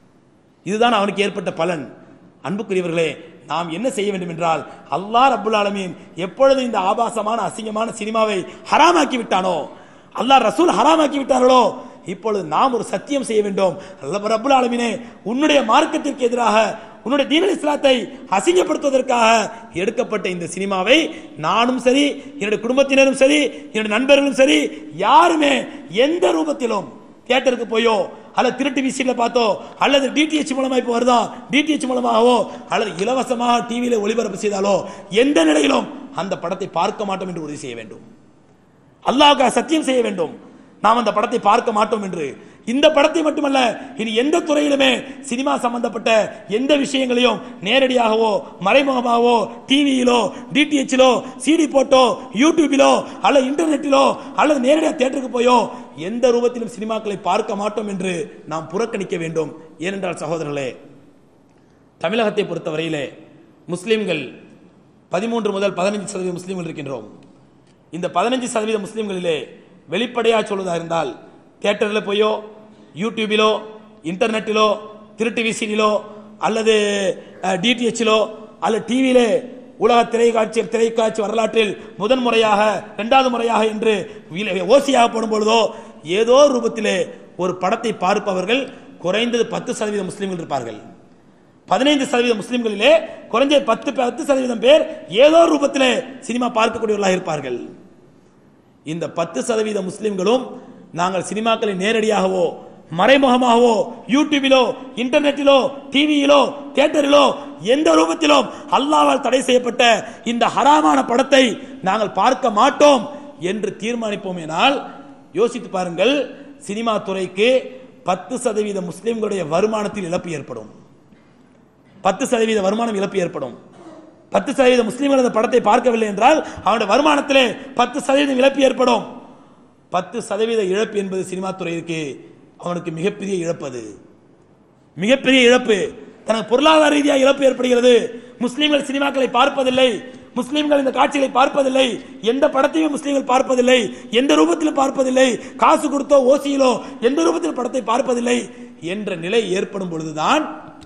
இதுதான் அவனுக்கு ஏற்பட்ட பலன் அன்புக்குரியவர்களே நாம் என்ன செய்ய வேண்டும் என்றால் அல்லாஹ் ரப்புல் ஆலமீன் எப்பொழுது இந்த ஆபாசமான அசிங்கமான சினிமாவை ஹராமாக்கி விட்டானோ அல்லாஹ் ரசூல் ஹராமாக்கி விட்டார்களோ இப்பொழுது நாம் ஒரு சத்தியம் செய்ய வேண்டும் அல்லாஹ் ரப்புல் ஆலமீனே உன்னுடைய மார்க்கத்திற்கு எதிராக உன்னுடைய தீனல் இஸ்லாத்தை அசிங்கப்படுத்துவதற்காக எடுக்கப்பட்ட இந்த சினிமாவை நானும் சரி என்னுடைய குடும்பத்தினரும் சரி என்னுடைய நண்பர்களும் சரி யாருமே எந்த ரூபத்திலும் தியேட்டருக்கு போயோ அல்லது திருட்டு விசில பார்த்தோ அல்லது டிடிஎச் மூலமா இப்போ வருதா டிடிஎச் மூலமாகவோ அல்லது இலவசமாக டிவியில ஒளிபரப்பு செய்தாலோ எந்த நிலையிலும் அந்த படத்தை பார்க்க மாட்டோம் என்று உறுதி செய்ய வேண்டும் அல்லாஹ்வுக்காக சத்தியம் செய்ய வேண்டும் நாம் அந்த படத்தை பார்க்க மாட்டோம் என்று இந்த படத்தை மட்டுமல்ல இனி எந்த துறையிலுமே சினிமா சம்பந்தப்பட்ட எந்த விஷயங்களையும் நேரடியாகவோ மறைமுகமாகவோ டிவியிலோ டிடிஎச்சிலோ சிடி போட்டோ யூடியூபிலோ அல்லது இன்டர்நெட்டிலோ அல்லது நேரடியாக தியேட்டருக்கு போயோ எந்த ரூபத்திலும் சினிமாக்களை பார்க்க மாட்டோம் என்று நாம் புறக்கணிக்க வேண்டும் ஏனென்றால் சகோதரர்களே தமிழகத்தை பொறுத்தவரையிலே முஸ்லிம்கள் பதிமூன்று முதல் பதினைஞ்சு சதவீத முஸ்லிம்கள் இருக்கின்றோம் இந்த பதினஞ்சு சதவீத முஸ்லிம்களிலே வெளிப்படையாக சொல்வதா இருந்தால் தியேட்டரில் போயோ யூடியூபிலோ இன்டர்நெட்டிலோ திருட்டு விசிடிலோ அல்லது டிடிஎச்சிலோ அல்லது டிவியிலே உலக திரைக்காட்சி திரைக்காட்சி வரலாற்றில் முதன் முறையாக இரண்டாவது முறையாக என்று வில- ஓசியாக போடும் பொழுதோ ஏதோ ரூபத்திலே ஒரு படத்தை பார்ப்பவர்கள் குறைந்தது பத்து சதவீத முஸ்லிம்கள் இருப்பார்கள் பதினைந்து சதவீத முஸ்லிம்களிலே குறைஞ்ச பத்து பத்து சதவீதம் பேர் ஏதோ ரூபத்திலே சினிமா பார்க்கக்கூடியவர்களாக இருப்பார்கள் இந்த பத்து சதவீத முஸ்லிம்களும் நாங்கள் சினிமாக்களை நேரடியாகவோ மறைமுகமாகவோ யூடியூபிலோ இன்டர்நெட்டிலோ டிவியிலோ தியேட்டரிலோ எந்த ரூபத்திலும் அல்லாவால் தடை செய்யப்பட்ட இந்த ஹராமான படத்தை நாங்கள் பார்க்க மாட்டோம் என்று தீர்மானிப்போமேனால் யோசித்து பாருங்கள் சினிமா துறைக்கு பத்து சதவீத முஸ்லிம்களுடைய வருமானத்தில் இழப்பு ஏற்படும் பத்து சதவீத வருமானம் இழப்பு ஏற்படும் பத்து சதவீத முஸ்லிம்கள் அந்த படத்தை பார்க்கவில்லை என்றால் அவனுடைய வருமானத்திலே பத்து சதவீதம் இழப்பு ஏற்படும் பத்து சதவீத இழப்பு என்பது சினிமா துறைக்கு அவனுக்கு மிகப்பெரிய இழப்பு அது மிகப்பெரிய இழப்பு தனக்கு பொருளாதார ரீதியாக இழப்பு ஏற்படுகிறது முஸ்லிம்கள் சினிமாக்களை பார்ப்பதில்லை முஸ்லிம்கள் இந்த காட்சிகளை பார்ப்பதில்லை எந்த படத்தையும் முஸ்லிம்கள் பார்ப்பதில்லை எந்த ரூபத்திலும் பார்ப்பதில்லை காசு கொடுத்தோ ஓசியிலோ எந்த ரூபத்தில் படத்தை பார்ப்பதில்லை என்ற நிலை ஏற்படும் பொழுதுதான்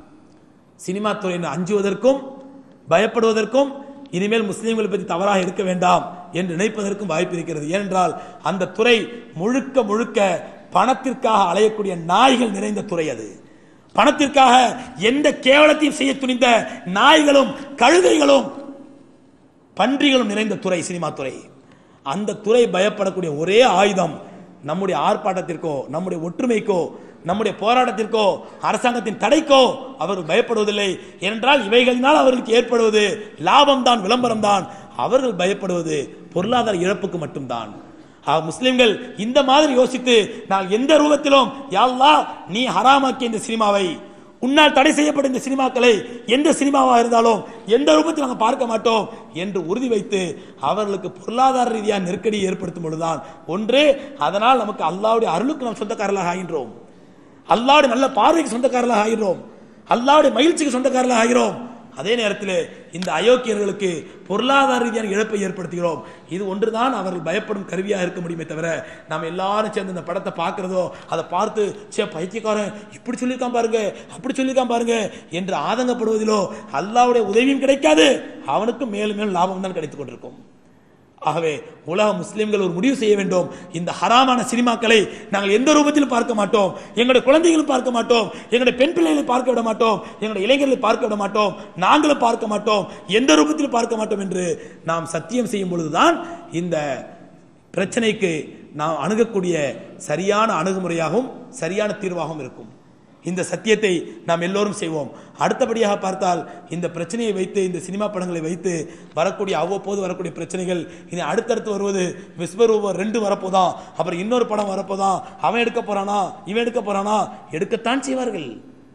சினிமா துறையினர் அஞ்சுவதற்கும் பயப்படுவதற்கும் இனிமேல் முஸ்லிம்களை பற்றி தவறாக இருக்க வேண்டாம் என்று நினைப்பதற்கும் வாய்ப்பு இருக்கிறது ஏனென்றால் அந்த துறை முழுக்க முழுக்க பணத்திற்காக அலையக்கூடிய நாய்கள் நிறைந்த துறை அது பணத்திற்காக எந்த கேவலத்தையும் செய்ய துணிந்த நாய்களும் கழுதைகளும் பன்றிகளும் நிறைந்த துறை சினிமா துறை அந்த துறை பயப்படக்கூடிய ஒரே ஆயுதம் நம்முடைய ஆர்ப்பாட்டத்திற்கோ நம்முடைய ஒற்றுமைக்கோ நம்முடைய போராட்டத்திற்கோ அரசாங்கத்தின் தடைக்கோ அவர்கள் பயப்படுவதில்லை ஏனென்றால் இவைகளினால் அவர்களுக்கு ஏற்படுவது லாபம் தான் விளம்பரம் தான் அவர்கள் பயப்படுவது பொருளாதார இழப்புக்கு மட்டும்தான் ஆக, முஸ்லிம்கள் இந்த மாதிரி யோசித்து நான் எந்த ரூபத்திலும் யா அல்லாஹ் நீ ஹராமாக்கிய இந்த சினிமாவை உன்னால் தடை செய்யப்பட்ட இந்த சினிமாக்களை எந்த சினிமாவாக இருந்தாலும் எந்த ரூபத்தில் நாங்கள் பார்க்க மாட்டோம் என்று உறுதி வைத்து அவர்களுக்கு பொருளாதார ரீதியாக நெருக்கடி ஏற்படுத்தும் பொழுதுதான் ஒன்று அதனால் நமக்கு அல்லாவுடைய அருளுக்கு நாம் சொந்தக்காரர்களாக ஆகின்றோம் அல்லாவுடைய நல்ல பார்வைக்கு சொந்தக்காரர்களாக ஆகிறோம் அல்லாவுடைய மகிழ்ச்சிக்கு சொந்தக்காரர்களாக ஆகிறோம் அதே நேரத்தில் இந்த அயோக்கியர்களுக்கு பொருளாதார ரீதியான இழப்பை ஏற்படுத்துகிறோம் இது ஒன்றுதான் அவர்கள் பயப்படும் கருவியாக இருக்க முடியுமே தவிர நாம் எல்லாரும் சேர்ந்து இந்த படத்தை பார்க்கிறதோ அதை பார்த்து சே பைத்தியக்காரன் இப்படி சொல்லியிருக்கான் பாருங்க அப்படி சொல்லியிருக்கான் பாருங்க என்று ஆதங்கப்படுவதிலோ அல்லாவுடைய உதவியும் கிடைக்காது அவனுக்கு மேலும் மேலும் லாபம் தான் கிடைத்துக் கொண்டிருக்கும் ஆகவே உலக முஸ்லிம்கள் ஒரு முடிவு செய்ய வேண்டும் இந்த ஹராமான சினிமாக்களை நாங்கள் எந்த ரூபத்திலும் பார்க்க மாட்டோம் எங்களுடைய குழந்தைகளும் பார்க்க மாட்டோம் எங்களுடைய பெண் பிள்ளைகளை பார்க்க விட மாட்டோம் எங்களுடைய இளைஞர்களை பார்க்க விட மாட்டோம் நாங்களும் பார்க்க மாட்டோம் எந்த ரூபத்திலும் பார்க்க மாட்டோம் என்று நாம் சத்தியம் செய்யும் பொழுதுதான் இந்த பிரச்சனைக்கு நாம் அணுகக்கூடிய சரியான அணுகுமுறையாகவும் சரியான தீர்வாகவும் இருக்கும் இந்த சத்தியத்தை நாம் எல்லோரும் செய்வோம் அடுத்தபடியாக பார்த்தால் இந்த பிரச்சனையை வைத்து இந்த சினிமா படங்களை வைத்து வரக்கூடிய அவ்வப்போது வரக்கூடிய பிரச்சனைகள் இனி அடுத்தடுத்து வருவது விஸ்வரூபம் ரெண்டு வரப்போதான் அப்புறம் இன்னொரு படம் வரப்போதான் அவன் எடுக்க போறானா இவன் எடுக்க போறானா எடுக்கத்தான் செய்வார்கள்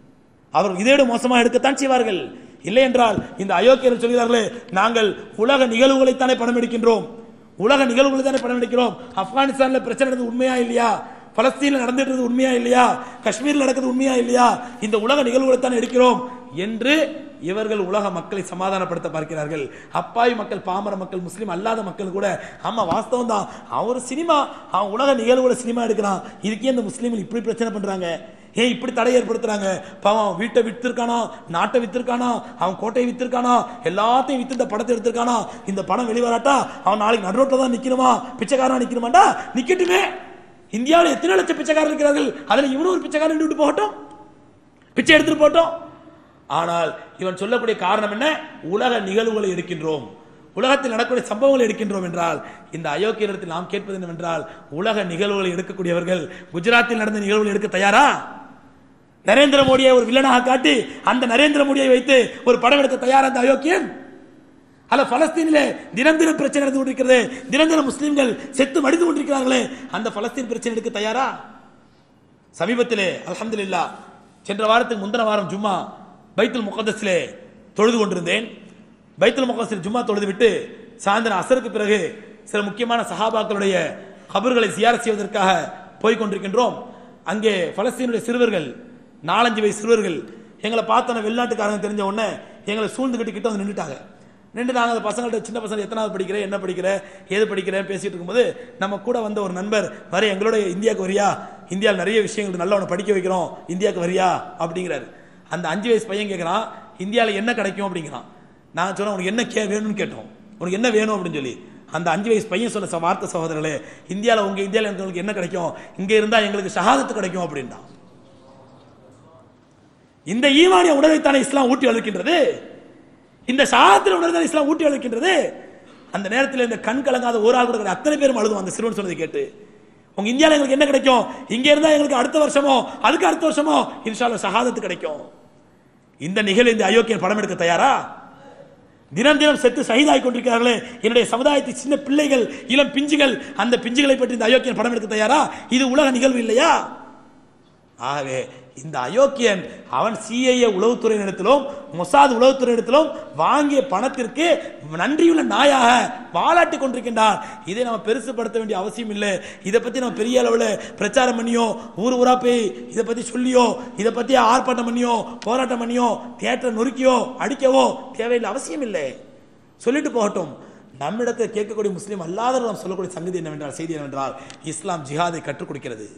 அவர் இதைவிட மோசமாக எடுக்கத்தான் செய்வார்கள் இல்லை என்றால் இந்த அயோக்கியர்கள் சொல்கிறார்களே நாங்கள் உலக நிகழ்வுகளைத்தானே படம் எடுக்கின்றோம் உலக நிகழ்வுகளை தானே படம் எடுக்கிறோம் ஆப்கானிஸ்தான்ல பிரச்சனை நடந்தது உண்மையா இல்லையா பலஸ்தீன்ல நடந்துட்டு உண்மையா இல்லையா காஷ்மீர்ல நடக்கிறது உண்மையா இல்லையா இந்த உலக நிகழ்வுகளை தான் எடுக்கிறோம் என்று இவர்கள் உலக மக்களை சமாதானப்படுத்த பார்க்கிறார்கள் அப்பாவி மக்கள் பாமர மக்கள் முஸ்லீம் அல்லாத மக்கள் கூட ஆமா வாஸ்தவம் தான் அவர் சினிமா அவன் உலக நிகழ்வுகளை சினிமா எடுக்கிறான் இதுக்கே இந்த முஸ்லீம்கள் இப்படி பிரச்சனை பண்றாங்க ஏன் இப்படி தடை ஏற்படுத்துறாங்க பாவம் அவன் வீட்டை வித்திருக்கானா நாட்டை வித்திருக்கானா அவன் கோட்டையை வித்திருக்கானா எல்லாத்தையும் வித்து இந்த படத்தை எடுத்திருக்கானா இந்த படம் வெளிவராட்டா அவன் நாளைக்கு நடுரோட்டில் தான் நிக்கணுமா பிச்சைக்காரனா நிக்கணுமாண்டா நிக்கட்டுமே இந்தியாவில் எத்தனை லட்சம் பிச்சைக்காரர் இருக்கிறார்கள் அதுல இவனும் ஒரு பிச்சைக்காரன் விட்டு போகட்டும் பிச்சை எடுத்துட்டு போட்டோம் ஆனால் இவன் சொல்லக்கூடிய காரணம் என்ன உலக நிகழ்வுகளை எடுக்கின்றோம் உலகத்தில் நடக்கக்கூடிய சம்பவங்களை எடுக்கின்றோம் என்றால் இந்த அயோக்கியத்தில் நாம் கேட்பது என்னவென்றால் உலக நிகழ்வுகளை எடுக்கக்கூடியவர்கள் குஜராத்தில் நடந்த நிகழ்வுகளை எடுக்க தயாரா நரேந்திர மோடியை ஒரு வில்லனாக காட்டி அந்த நரேந்திர மோடியை வைத்து ஒரு படம் எடுக்க தயாரா இந்த அயோக்கியன் அல்ல பலஸ்தீனிலே தினம் தினம் பிரச்சனை நடந்து கொண்டிருக்கிறது தினம் தினம் முஸ்லிம்கள் செத்து மடிந்து கொண்டிருக்கிறார்களே அந்த பலஸ்தீன் பிரச்சனை எடுக்க தயாரா சமீபத்திலே அல்ஹம்துலில்லா சென்ற வாரத்துக்கு முந்தின வாரம் ஜும்மா பைத்துல் முகத்தஸிலே தொழுது கொண்டிருந்தேன் பைத்துல் முகத்தஸில் ஜும்மா தொழுது விட்டு சாயந்தரம் அசருக்கு பிறகு சில முக்கியமான சஹாபாக்களுடைய கபர்களை சியார செய்வதற்காக போய் கொண்டிருக்கின்றோம் அங்கே பலஸ்தீனுடைய சிறுவர்கள் நாலஞ்சு வயசு சிறுவர்கள் எங்களை பார்த்தோன்னே வெளிநாட்டுக்காரங்க தெரிஞ்ச உடனே எங்களை சூழ்ந்துக்கிட்டு கிட்ட வந்து நின்றுட்டாங்க நின்று நாங்கள் அந்த பசங்கள்ட்ட சின்ன பசங்க எத்தனாவது படிக்கிற என்ன படிக்கிற ஏது படிக்கிறேன் பேசிட்டு இருக்கும்போது நம்ம கூட வந்த ஒரு நண்பர் வர எங்களோட இந்தியாவுக்கு வரியா இந்தியாவில் நிறைய விஷயங்கள் நல்லா உன்னை படிக்க வைக்கிறோம் இந்தியாவுக்கு வரியா அப்படிங்கிறாரு அந்த அஞ்சு வயசு பையன் கேட்குறான் இந்தியாவில் என்ன கிடைக்கும் அப்படிங்கிறான் நான் சொன்னேன் உனக்கு என்ன கே வேணும்னு கேட்டோம் உனக்கு என்ன வேணும் அப்படின்னு சொல்லி அந்த அஞ்சு வயசு பையன் சொன்ன ச- வார்த்தை சகோதரர்களே இந்தியாவில் உங்க இந்தியாவில் எங்களுக்கு என்ன கிடைக்கும் இங்க இருந்தா எங்களுக்கு ஷஹாதத்து கிடைக்கும் அப்படின்றான் இந்த ஈமானிய உணர்வைத்தானே இஸ்லாம் ஊட்டி வளர்க்கின்றது இந்த ஷஹாதத்தில் உணர்வு இஸ்லாம் ஊட்டி வளர்க்கின்றது அந்த நேரத்தில் இந்த கண் கலங்காத ஒரு ஆள் கூட கிடையாது. அத்தனை பேரும் அழுதும் அந்த சிறுவன் சொன்னதை கேட்டு உங்க இந்தியாவில் எங்களுக்கு என்ன கிடைக்கும் இங்க இருந்தா எங்களுக்கு அடுத்த வருஷமோ அதுக்கு அடுத்த வருஷமோ இன்ஷால்ல ஷஹாதத்து கிடைக்கும் இந்த நிகழ்வு இந்த அயோக்கியன் படம் எடுக்க தயாரா தினம் தினம் செத்து சகிதாய் கொண்டிருக்கிறார்களே என்னுடைய சமுதாயத்தை சின்ன பிள்ளைகள் இளம் பிஞ்சுகள் அந்த பிஞ்சுகளை பற்றி இந்த அயோக்கியன் படம் எடுக்க தயாரா இது உலக நிகழ்வு இல்லையா ஆகவே இந்த அயோக்கியன் அவன் சிஐஏ உளவுத்துறையினிடத்திலும் மொசாத் உளவுத்துறையினிடத்திலும் வாங்கிய பணத்திற்கு நன்றியுள்ள நாயாக வாலாட்டி கொண்டிருக்கின்றான் இதை நம்ம பெருசுபடுத்த வேண்டிய அவசியம் இல்லை இதை பத்தி நம்ம பெரிய அளவில் பிரச்சாரம் பண்ணியோ ஊர் ஊரா போய் இதை பத்தி சொல்லியோ இதை பத்தி ஆர்ப்பாட்டம் பண்ணியோ போராட்டம் பண்ணியோ தியேட்டரை நொறுக்கியோ அடிக்கவோ தேவையில்லை அவசியம் இல்லை சொல்லிட்டு போகட்டும் நம்மிடத்தில் கேட்கக்கூடிய முஸ்லீம் அல்லாதவர்கள் நாம் சொல்லக்கூடிய சங்கதி என்னவென்றால் செய்தி என்னவென்றால் இஸ்லாம் ஜிஹாதை கற்றுக் கொடுக்கிறது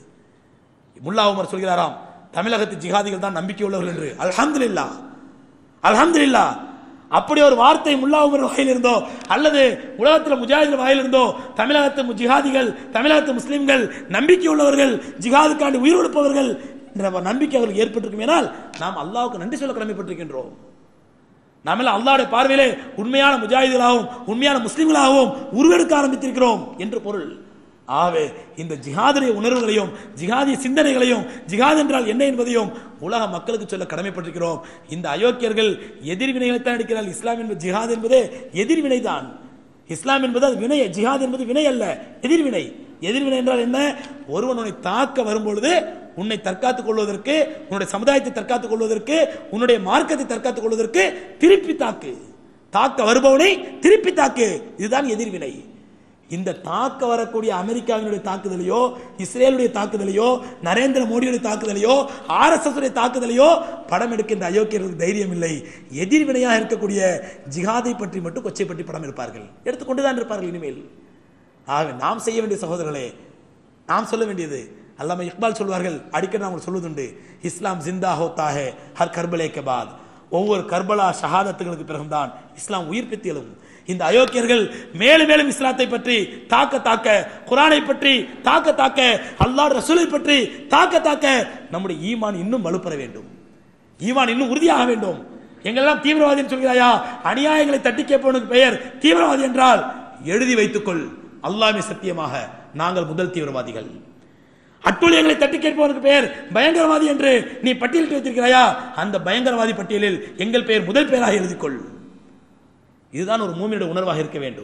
முல்லா உமர் சொல்கிறாராம் தமிழகத்து ஜிஹாதிகள் தான் நம்பிக்கை உள்ளவர்கள் என்று அல்ஹம்துலில்லா அல்ஹம்துலில்லா அப்படி ஒரு வார்த்தை முல்லா உமர் வாயில் இருந்தோ அல்லது உலகத்தில் முஜாஹிதர் வாயில் இருந்தோ தமிழகத்து மு- ஜிஹாதிகள் தமிழகத்து முஸ்லிம்கள் நம்பிக்கை உள்ளவர்கள் ஜிஹாதுக்காண்டி உயிர் கொடுப்பவர்கள் என்ற நம்பிக்கை அவர்களுக்கு ஏற்பட்டிருக்குமேனால் நாம் அல்லாஹ்வுக்கு நன்றி சொல்ல கடமைப்பட்டிருக்கின்றோம் நாமெல்லாம் அல்லாஹ்வுடைய பார்வையிலே உண்மையான முஜாஹிதுகளாகவும் உண்மையான முஸ்லிம்களாகவும் உருவெடுக்க ஆரம்பித்திருக்கிறோம் என்று பொருள் ஆகவே இந்த ஜிஹாதுடைய உணர்வுகளையும் ஜிஹாதிய சிந்தனைகளையும் ஜிஹாத் என்றால் என்ன என்பதையும் உலக மக்களுக்கு சொல்ல கடமைப்பட்டிருக்கிறோம் இந்த அயோக்கியர்கள் எதிர்வினைகளை தான் எடுக்கிறார்கள் இஸ்லாம் என்பது ஜிஹாத் என்பதே எதிர்வினை தான் இஸ்லாம் என்பது அது வினை ஜிஹாத் என்பது வினை அல்ல எதிர்வினை எதிர்வினை என்றால் என்ன ஒருவன் உன்னை தாக்க வரும்பொழுது உன்னை தற்காத்துக் கொள்வதற்கு உன்னுடைய சமுதாயத்தை தற்காத்துக் கொள்வதற்கு உன்னுடைய மார்க்கத்தை தற்காத்துக் கொள்வதற்கு திருப்பி தாக்கு தாக்க வருபவனை திருப்பி தாக்கு இதுதான் எதிர்வினை இந்த தாக்க வரக்கூடிய அமெரிக்காவினுடைய தாக்குதலையோ இஸ்ரேலுடைய தாக்குதலையோ நரேந்திர மோடியுடைய தாக்குதலையோ ஆர்எஸ்எஸ் உடைய தாக்குதலையோ படம் எடுக்கின்ற அயோக்கியர்களுக்கு தைரியம் இல்லை எதிர்வினையாக இருக்கக்கூடிய ஜிஹாதை பற்றி மட்டும் கொச்சை பற்றி படம் எடுப்பார்கள் எடுத்துக்கொண்டு தான் இருப்பார்கள் இனிமேல் ஆகவே நாம் செய்ய வேண்டிய சகோதரர்களே நாம் சொல்ல வேண்டியது அல்லாம இக்பால் சொல்வார்கள் அடிக்கடி நான் உங்களுக்கு சொல்வதுண்டு இஸ்லாம் ஜிந்தா ஹோத்தா ஹே ஹர் கர்பலே கே பாத் ஒவ்வொரு கர்பலா ஷஹாதத்துகளுக்கு பிறகுதான் இஸ்லாம் உயிர் பெற்று எழும் இந்த அயோக்கியர்கள் மேலும் மேலும் இஸ்லாத்தை பற்றி தாக்க தாக்க குரானை பற்றி தாக்க தாக்க அல்லாஹ் ரசூலை பற்றி தாக்க தாக்க நம்முடைய ஈமான் இன்னும் வலுப்பெற வேண்டும் ஈமான் இன்னும் உறுதியாக வேண்டும் எங்களெல்லாம் தீவிரவாதி என்று சொல்கிறாயா அநியாயங்களை தட்டி கேட்பவனுக்கு பெயர் தீவிரவாதி என்றால் எழுதி வைத்துக்கொள் அல்லாமே சத்தியமாக நாங்கள் முதல் தீவிரவாதிகள் அட்டுழியங்களை தட்டி கேட்பவனுக்கு பெயர் பயங்கரவாதி என்று நீ பட்டியலிட்டு வைத்திருக்கிறாயா அந்த பயங்கரவாதி பட்டியலில் எங்கள் பெயர் முதல் பெயராக எழுதிக்கொள் இதுதான் ஒரு மூமியோட உணர்வாக இருக்க வேண்டும்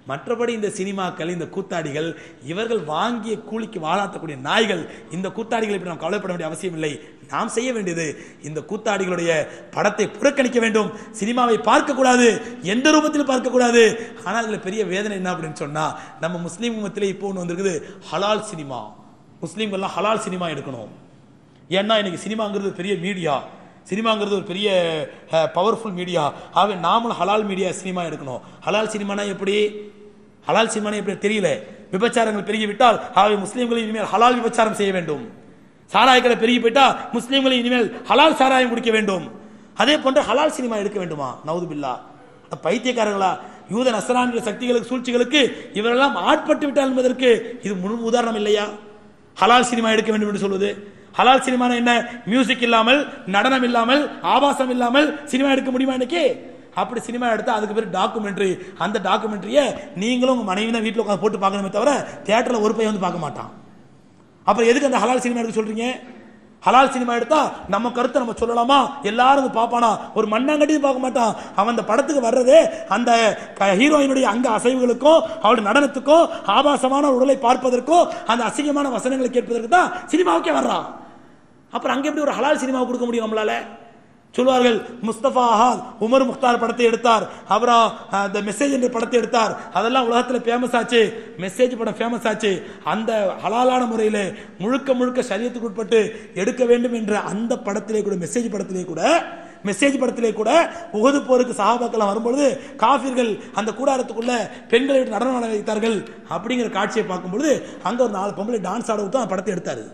மற்றபடி இந்த சினிமாக்கள் இந்த கூத்தாடிகள் இவர்கள் வாங்கிய கூலிக்கு வாழாத்தக்கூடிய நாய்கள் இந்த கூத்தாடிகளை இப்படி நாம் கவலைப்பட வேண்டிய அவசியம் இல்லை நாம் செய்ய வேண்டியது இந்த கூத்தாடிகளுடைய படத்தை புறக்கணிக்க வேண்டும் சினிமாவை பார்க்க கூடாது எந்த ரூபத்தில் பார்க்க கூடாது ஆனால் இதுல பெரிய வேதனை என்ன அப்படின்னு சொன்னா நம்ம முஸ்லீம் உமத்திலே இப்போ ஒன்று வந்திருக்குது ஹலால் சினிமா முஸ்லீம்கள்லாம் ஹலால் சினிமா எடுக்கணும் ஏன்னா இன்னைக்கு சினிமாங்கிறது பெரிய மீடியா சினிமாங்கிறது ஒரு பெரிய பவர்ஃபுல் மீடியா ஆகவே நாமளும் ஹலால் மீடியா சினிமா எடுக்கணும் ஹலால் சினிமானா எப்படி ஹலால் சினிமானா எப்படி தெரியல விபச்சாரங்கள் பெருகி விட்டால் ஆகவே முஸ்லீம்கள் இனிமேல் ஹலால் விபச்சாரம் செய்ய வேண்டும் சாராயக்கடை பெருகி போயிட்டா முஸ்லீம்கள் இனிமேல் ஹலால் சாராயம் குடிக்க வேண்டும் அதே போன்று ஹலால் சினிமா எடுக்க வேண்டுமா நவுது பில்லா பைத்தியக்காரர்களா யூத நசரான்கிற சக்திகளுக்கு சூழ்ச்சிகளுக்கு இவரெல்லாம் ஆட்பட்டு விட்டால் என்பதற்கு இது முழு உதாரணம் இல்லையா ஹலால் சினிமா எடுக்க வேண்டும் என்று சொல்வது ஹலால் சினிமா என்ன மியூசிக் இல்லாமல் நடனம் இல்லாமல் ஆபாசம் இல்லாமல் சினிமா எடுக்க முடியுமா இன்னைக்கு அப்படி சினிமா எடுத்தா அதுக்கு பேர் டாக்குமெண்ட்ரி அந்த டாக்குமெண்ட்ரியை நீங்களும் உங்க மனைவி தான் வீட்டில் உட்காந்து போட்டு பார்க்கணுமே தவிர தியேட்டர்ல ஒரு பையன் வந்து பார்க்க மாட்டான் அப்புறம் எதுக்கு அந்த ஹலால் சினிமா எடுக்க சொல்றீங்க ஹலால் சினிமா எடுத்தா நம்ம கருத்தை நம்ம சொல்லலாமா எல்லாரும் வந்து பார்ப்பானா ஒரு மண்ணாங்கட்டியும் பார்க்க மாட்டான் அவன் அந்த படத்துக்கு வர்றதே அந்த க- ஹீரோயினுடைய அங்க அசைவுகளுக்கும் அவளுடைய நடனத்துக்கும் ஆபாசமான உடலை பார்ப்பதற்கும் அந்த அசிங்கமான வசனங்களை கேட்பதற்கு தான் சினிமாவுக்கே வர்றான் அப்புறம் அங்க எப்படி ஒரு ஹலால் சினிமா கொடுக்க முடியும் நம்மளால சொல்வார்கள் முஸ்தபா அஹாத் உமர் முக்தார் படத்தை எடுத்தார் அப்புறம் த மெசேஜ் என்ற படத்தை எடுத்தார் அதெல்லாம் உலகத்துல ஃபேமஸ் ஆச்சு மெசேஜ் படம் ஃபேமஸ் ஆச்சு அந்த ஹலாலான முறையில முழுக்க முழுக்க சரியத்துக்கு உட்பட்டு எடுக்க வேண்டும் என்ற அந்த படத்திலே கூட மெசேஜ் படத்திலே கூட மெசேஜ் படத்திலே கூட உகது போருக்கு சகாபாக்கள் வரும்பொழுது காஃபிர்கள் அந்த கூடாரத்துக்குள்ள பெண்களை விட்டு நடனம் ஆட வைத்தார்கள் அப்படிங்கிற காட்சியை பார்க்கும்பொழுது அங்க ஒரு நாலு பொம்பளை டான்ஸ் ஆட விட்டு அந்த படத்தை எடுத்தாரு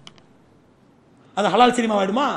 அது ஹலால் சினிமா ஆயிடுமா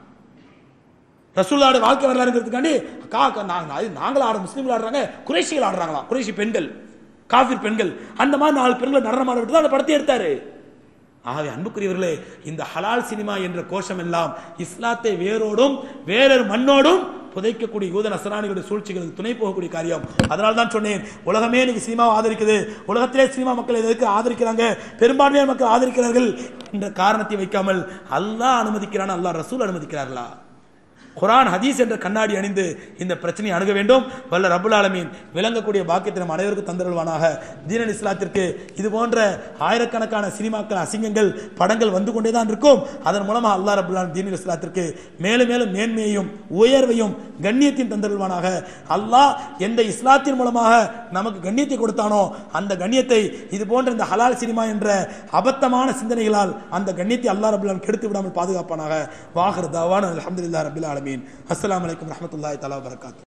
ரசூல்லாவோட வாழ்க்கை வரலாறுங்கிறதுக்காண்டி கா கா- நாங்க அது நாங்களும் ஆட முஸ்லீம்கள் ஆடுறாங்க குறைஷிகள் ஆடுறாங்களாம் குறைஷி பெண்கள் காஃபிர் பெண்கள் அந்த மாதிரி நாலு பெண்களை நடனம் ஆட விட்டு தான் அந்த படத்தை எடுத்தாரு ஆகவே அன்புக்குரியவர்களே இந்த ஹலால் சினிமா என்ற கோஷம் எல்லாம் இஸ்லாத்தை வேரோடும் வேறொரு மண்ணோடும் புதைக்கக்கூடிய யூத நசராணிகளுடைய சூழ்ச்சிகளுக்கு துணை போகக்கூடிய காரியம் அதனால தான் சொன்னேன் உலகமே இன்னைக்கு சினிமாவை ஆதரிக்குது உலகத்திலே சினிமா மக்கள் எதற்கு ஆதரிக்கிறாங்க பெரும்பான்மையான மக்கள் ஆதரிக்கிறார்கள் என்ற காரணத்தை வைக்காமல் அல்லாஹ் அனுமதிக்கிறான் அல்லாஹ் ரசூல் அனுமதிக்கிறார்களா குரான் ஹதீஸ் என்ற கண்ணாடி அணிந்து இந்த பிரச்சனையை அணுக வேண்டும் வல்ல ரபுல் ஆலமீன் விளங்கக்கூடிய பாக்கியத்தை நம் அனைவருக்கும் தந்தருள்வானாக தீனல் இஸ்லாத்திற்கு இது போன்ற ஆயிரக்கணக்கான சினிமாக்கள் அசிங்கங்கள் படங்கள் வந்து கொண்டே தான் இருக்கும் அதன் மூலமாக அல்லாஹ் ரபுல் ஆலமீன் தீனல் இஸ்லாத்திற்கு மேலும் மேலும் மேன்மையையும் உயர்வையும் கண்ணியத்தையும் தந்தருள்வானாக அல்லாஹ் எந்த இஸ்லாத்தின் மூலமாக நமக்கு கண்ணியத்தை கொடுத்தானோ அந்த கண்ணியத்தை இது போன்ற இந்த ஹலால் சினிமா என்ற அபத்தமான சிந்தனைகளால் அந்த கண்ணியத்தை அல்லாஹ் ரபுல் ஆலமீன் கெடுத்து விடாமல் பாதுகாப்பானாக வாஹர் தாவான் அல்ஹம்துலில்லாஹ் ரபில் ஆலமீன் அஸ்ஸலாமு அலைக்கும் ரஹ்மத்துல்லாஹி தஆலா வபரகாத்துஹு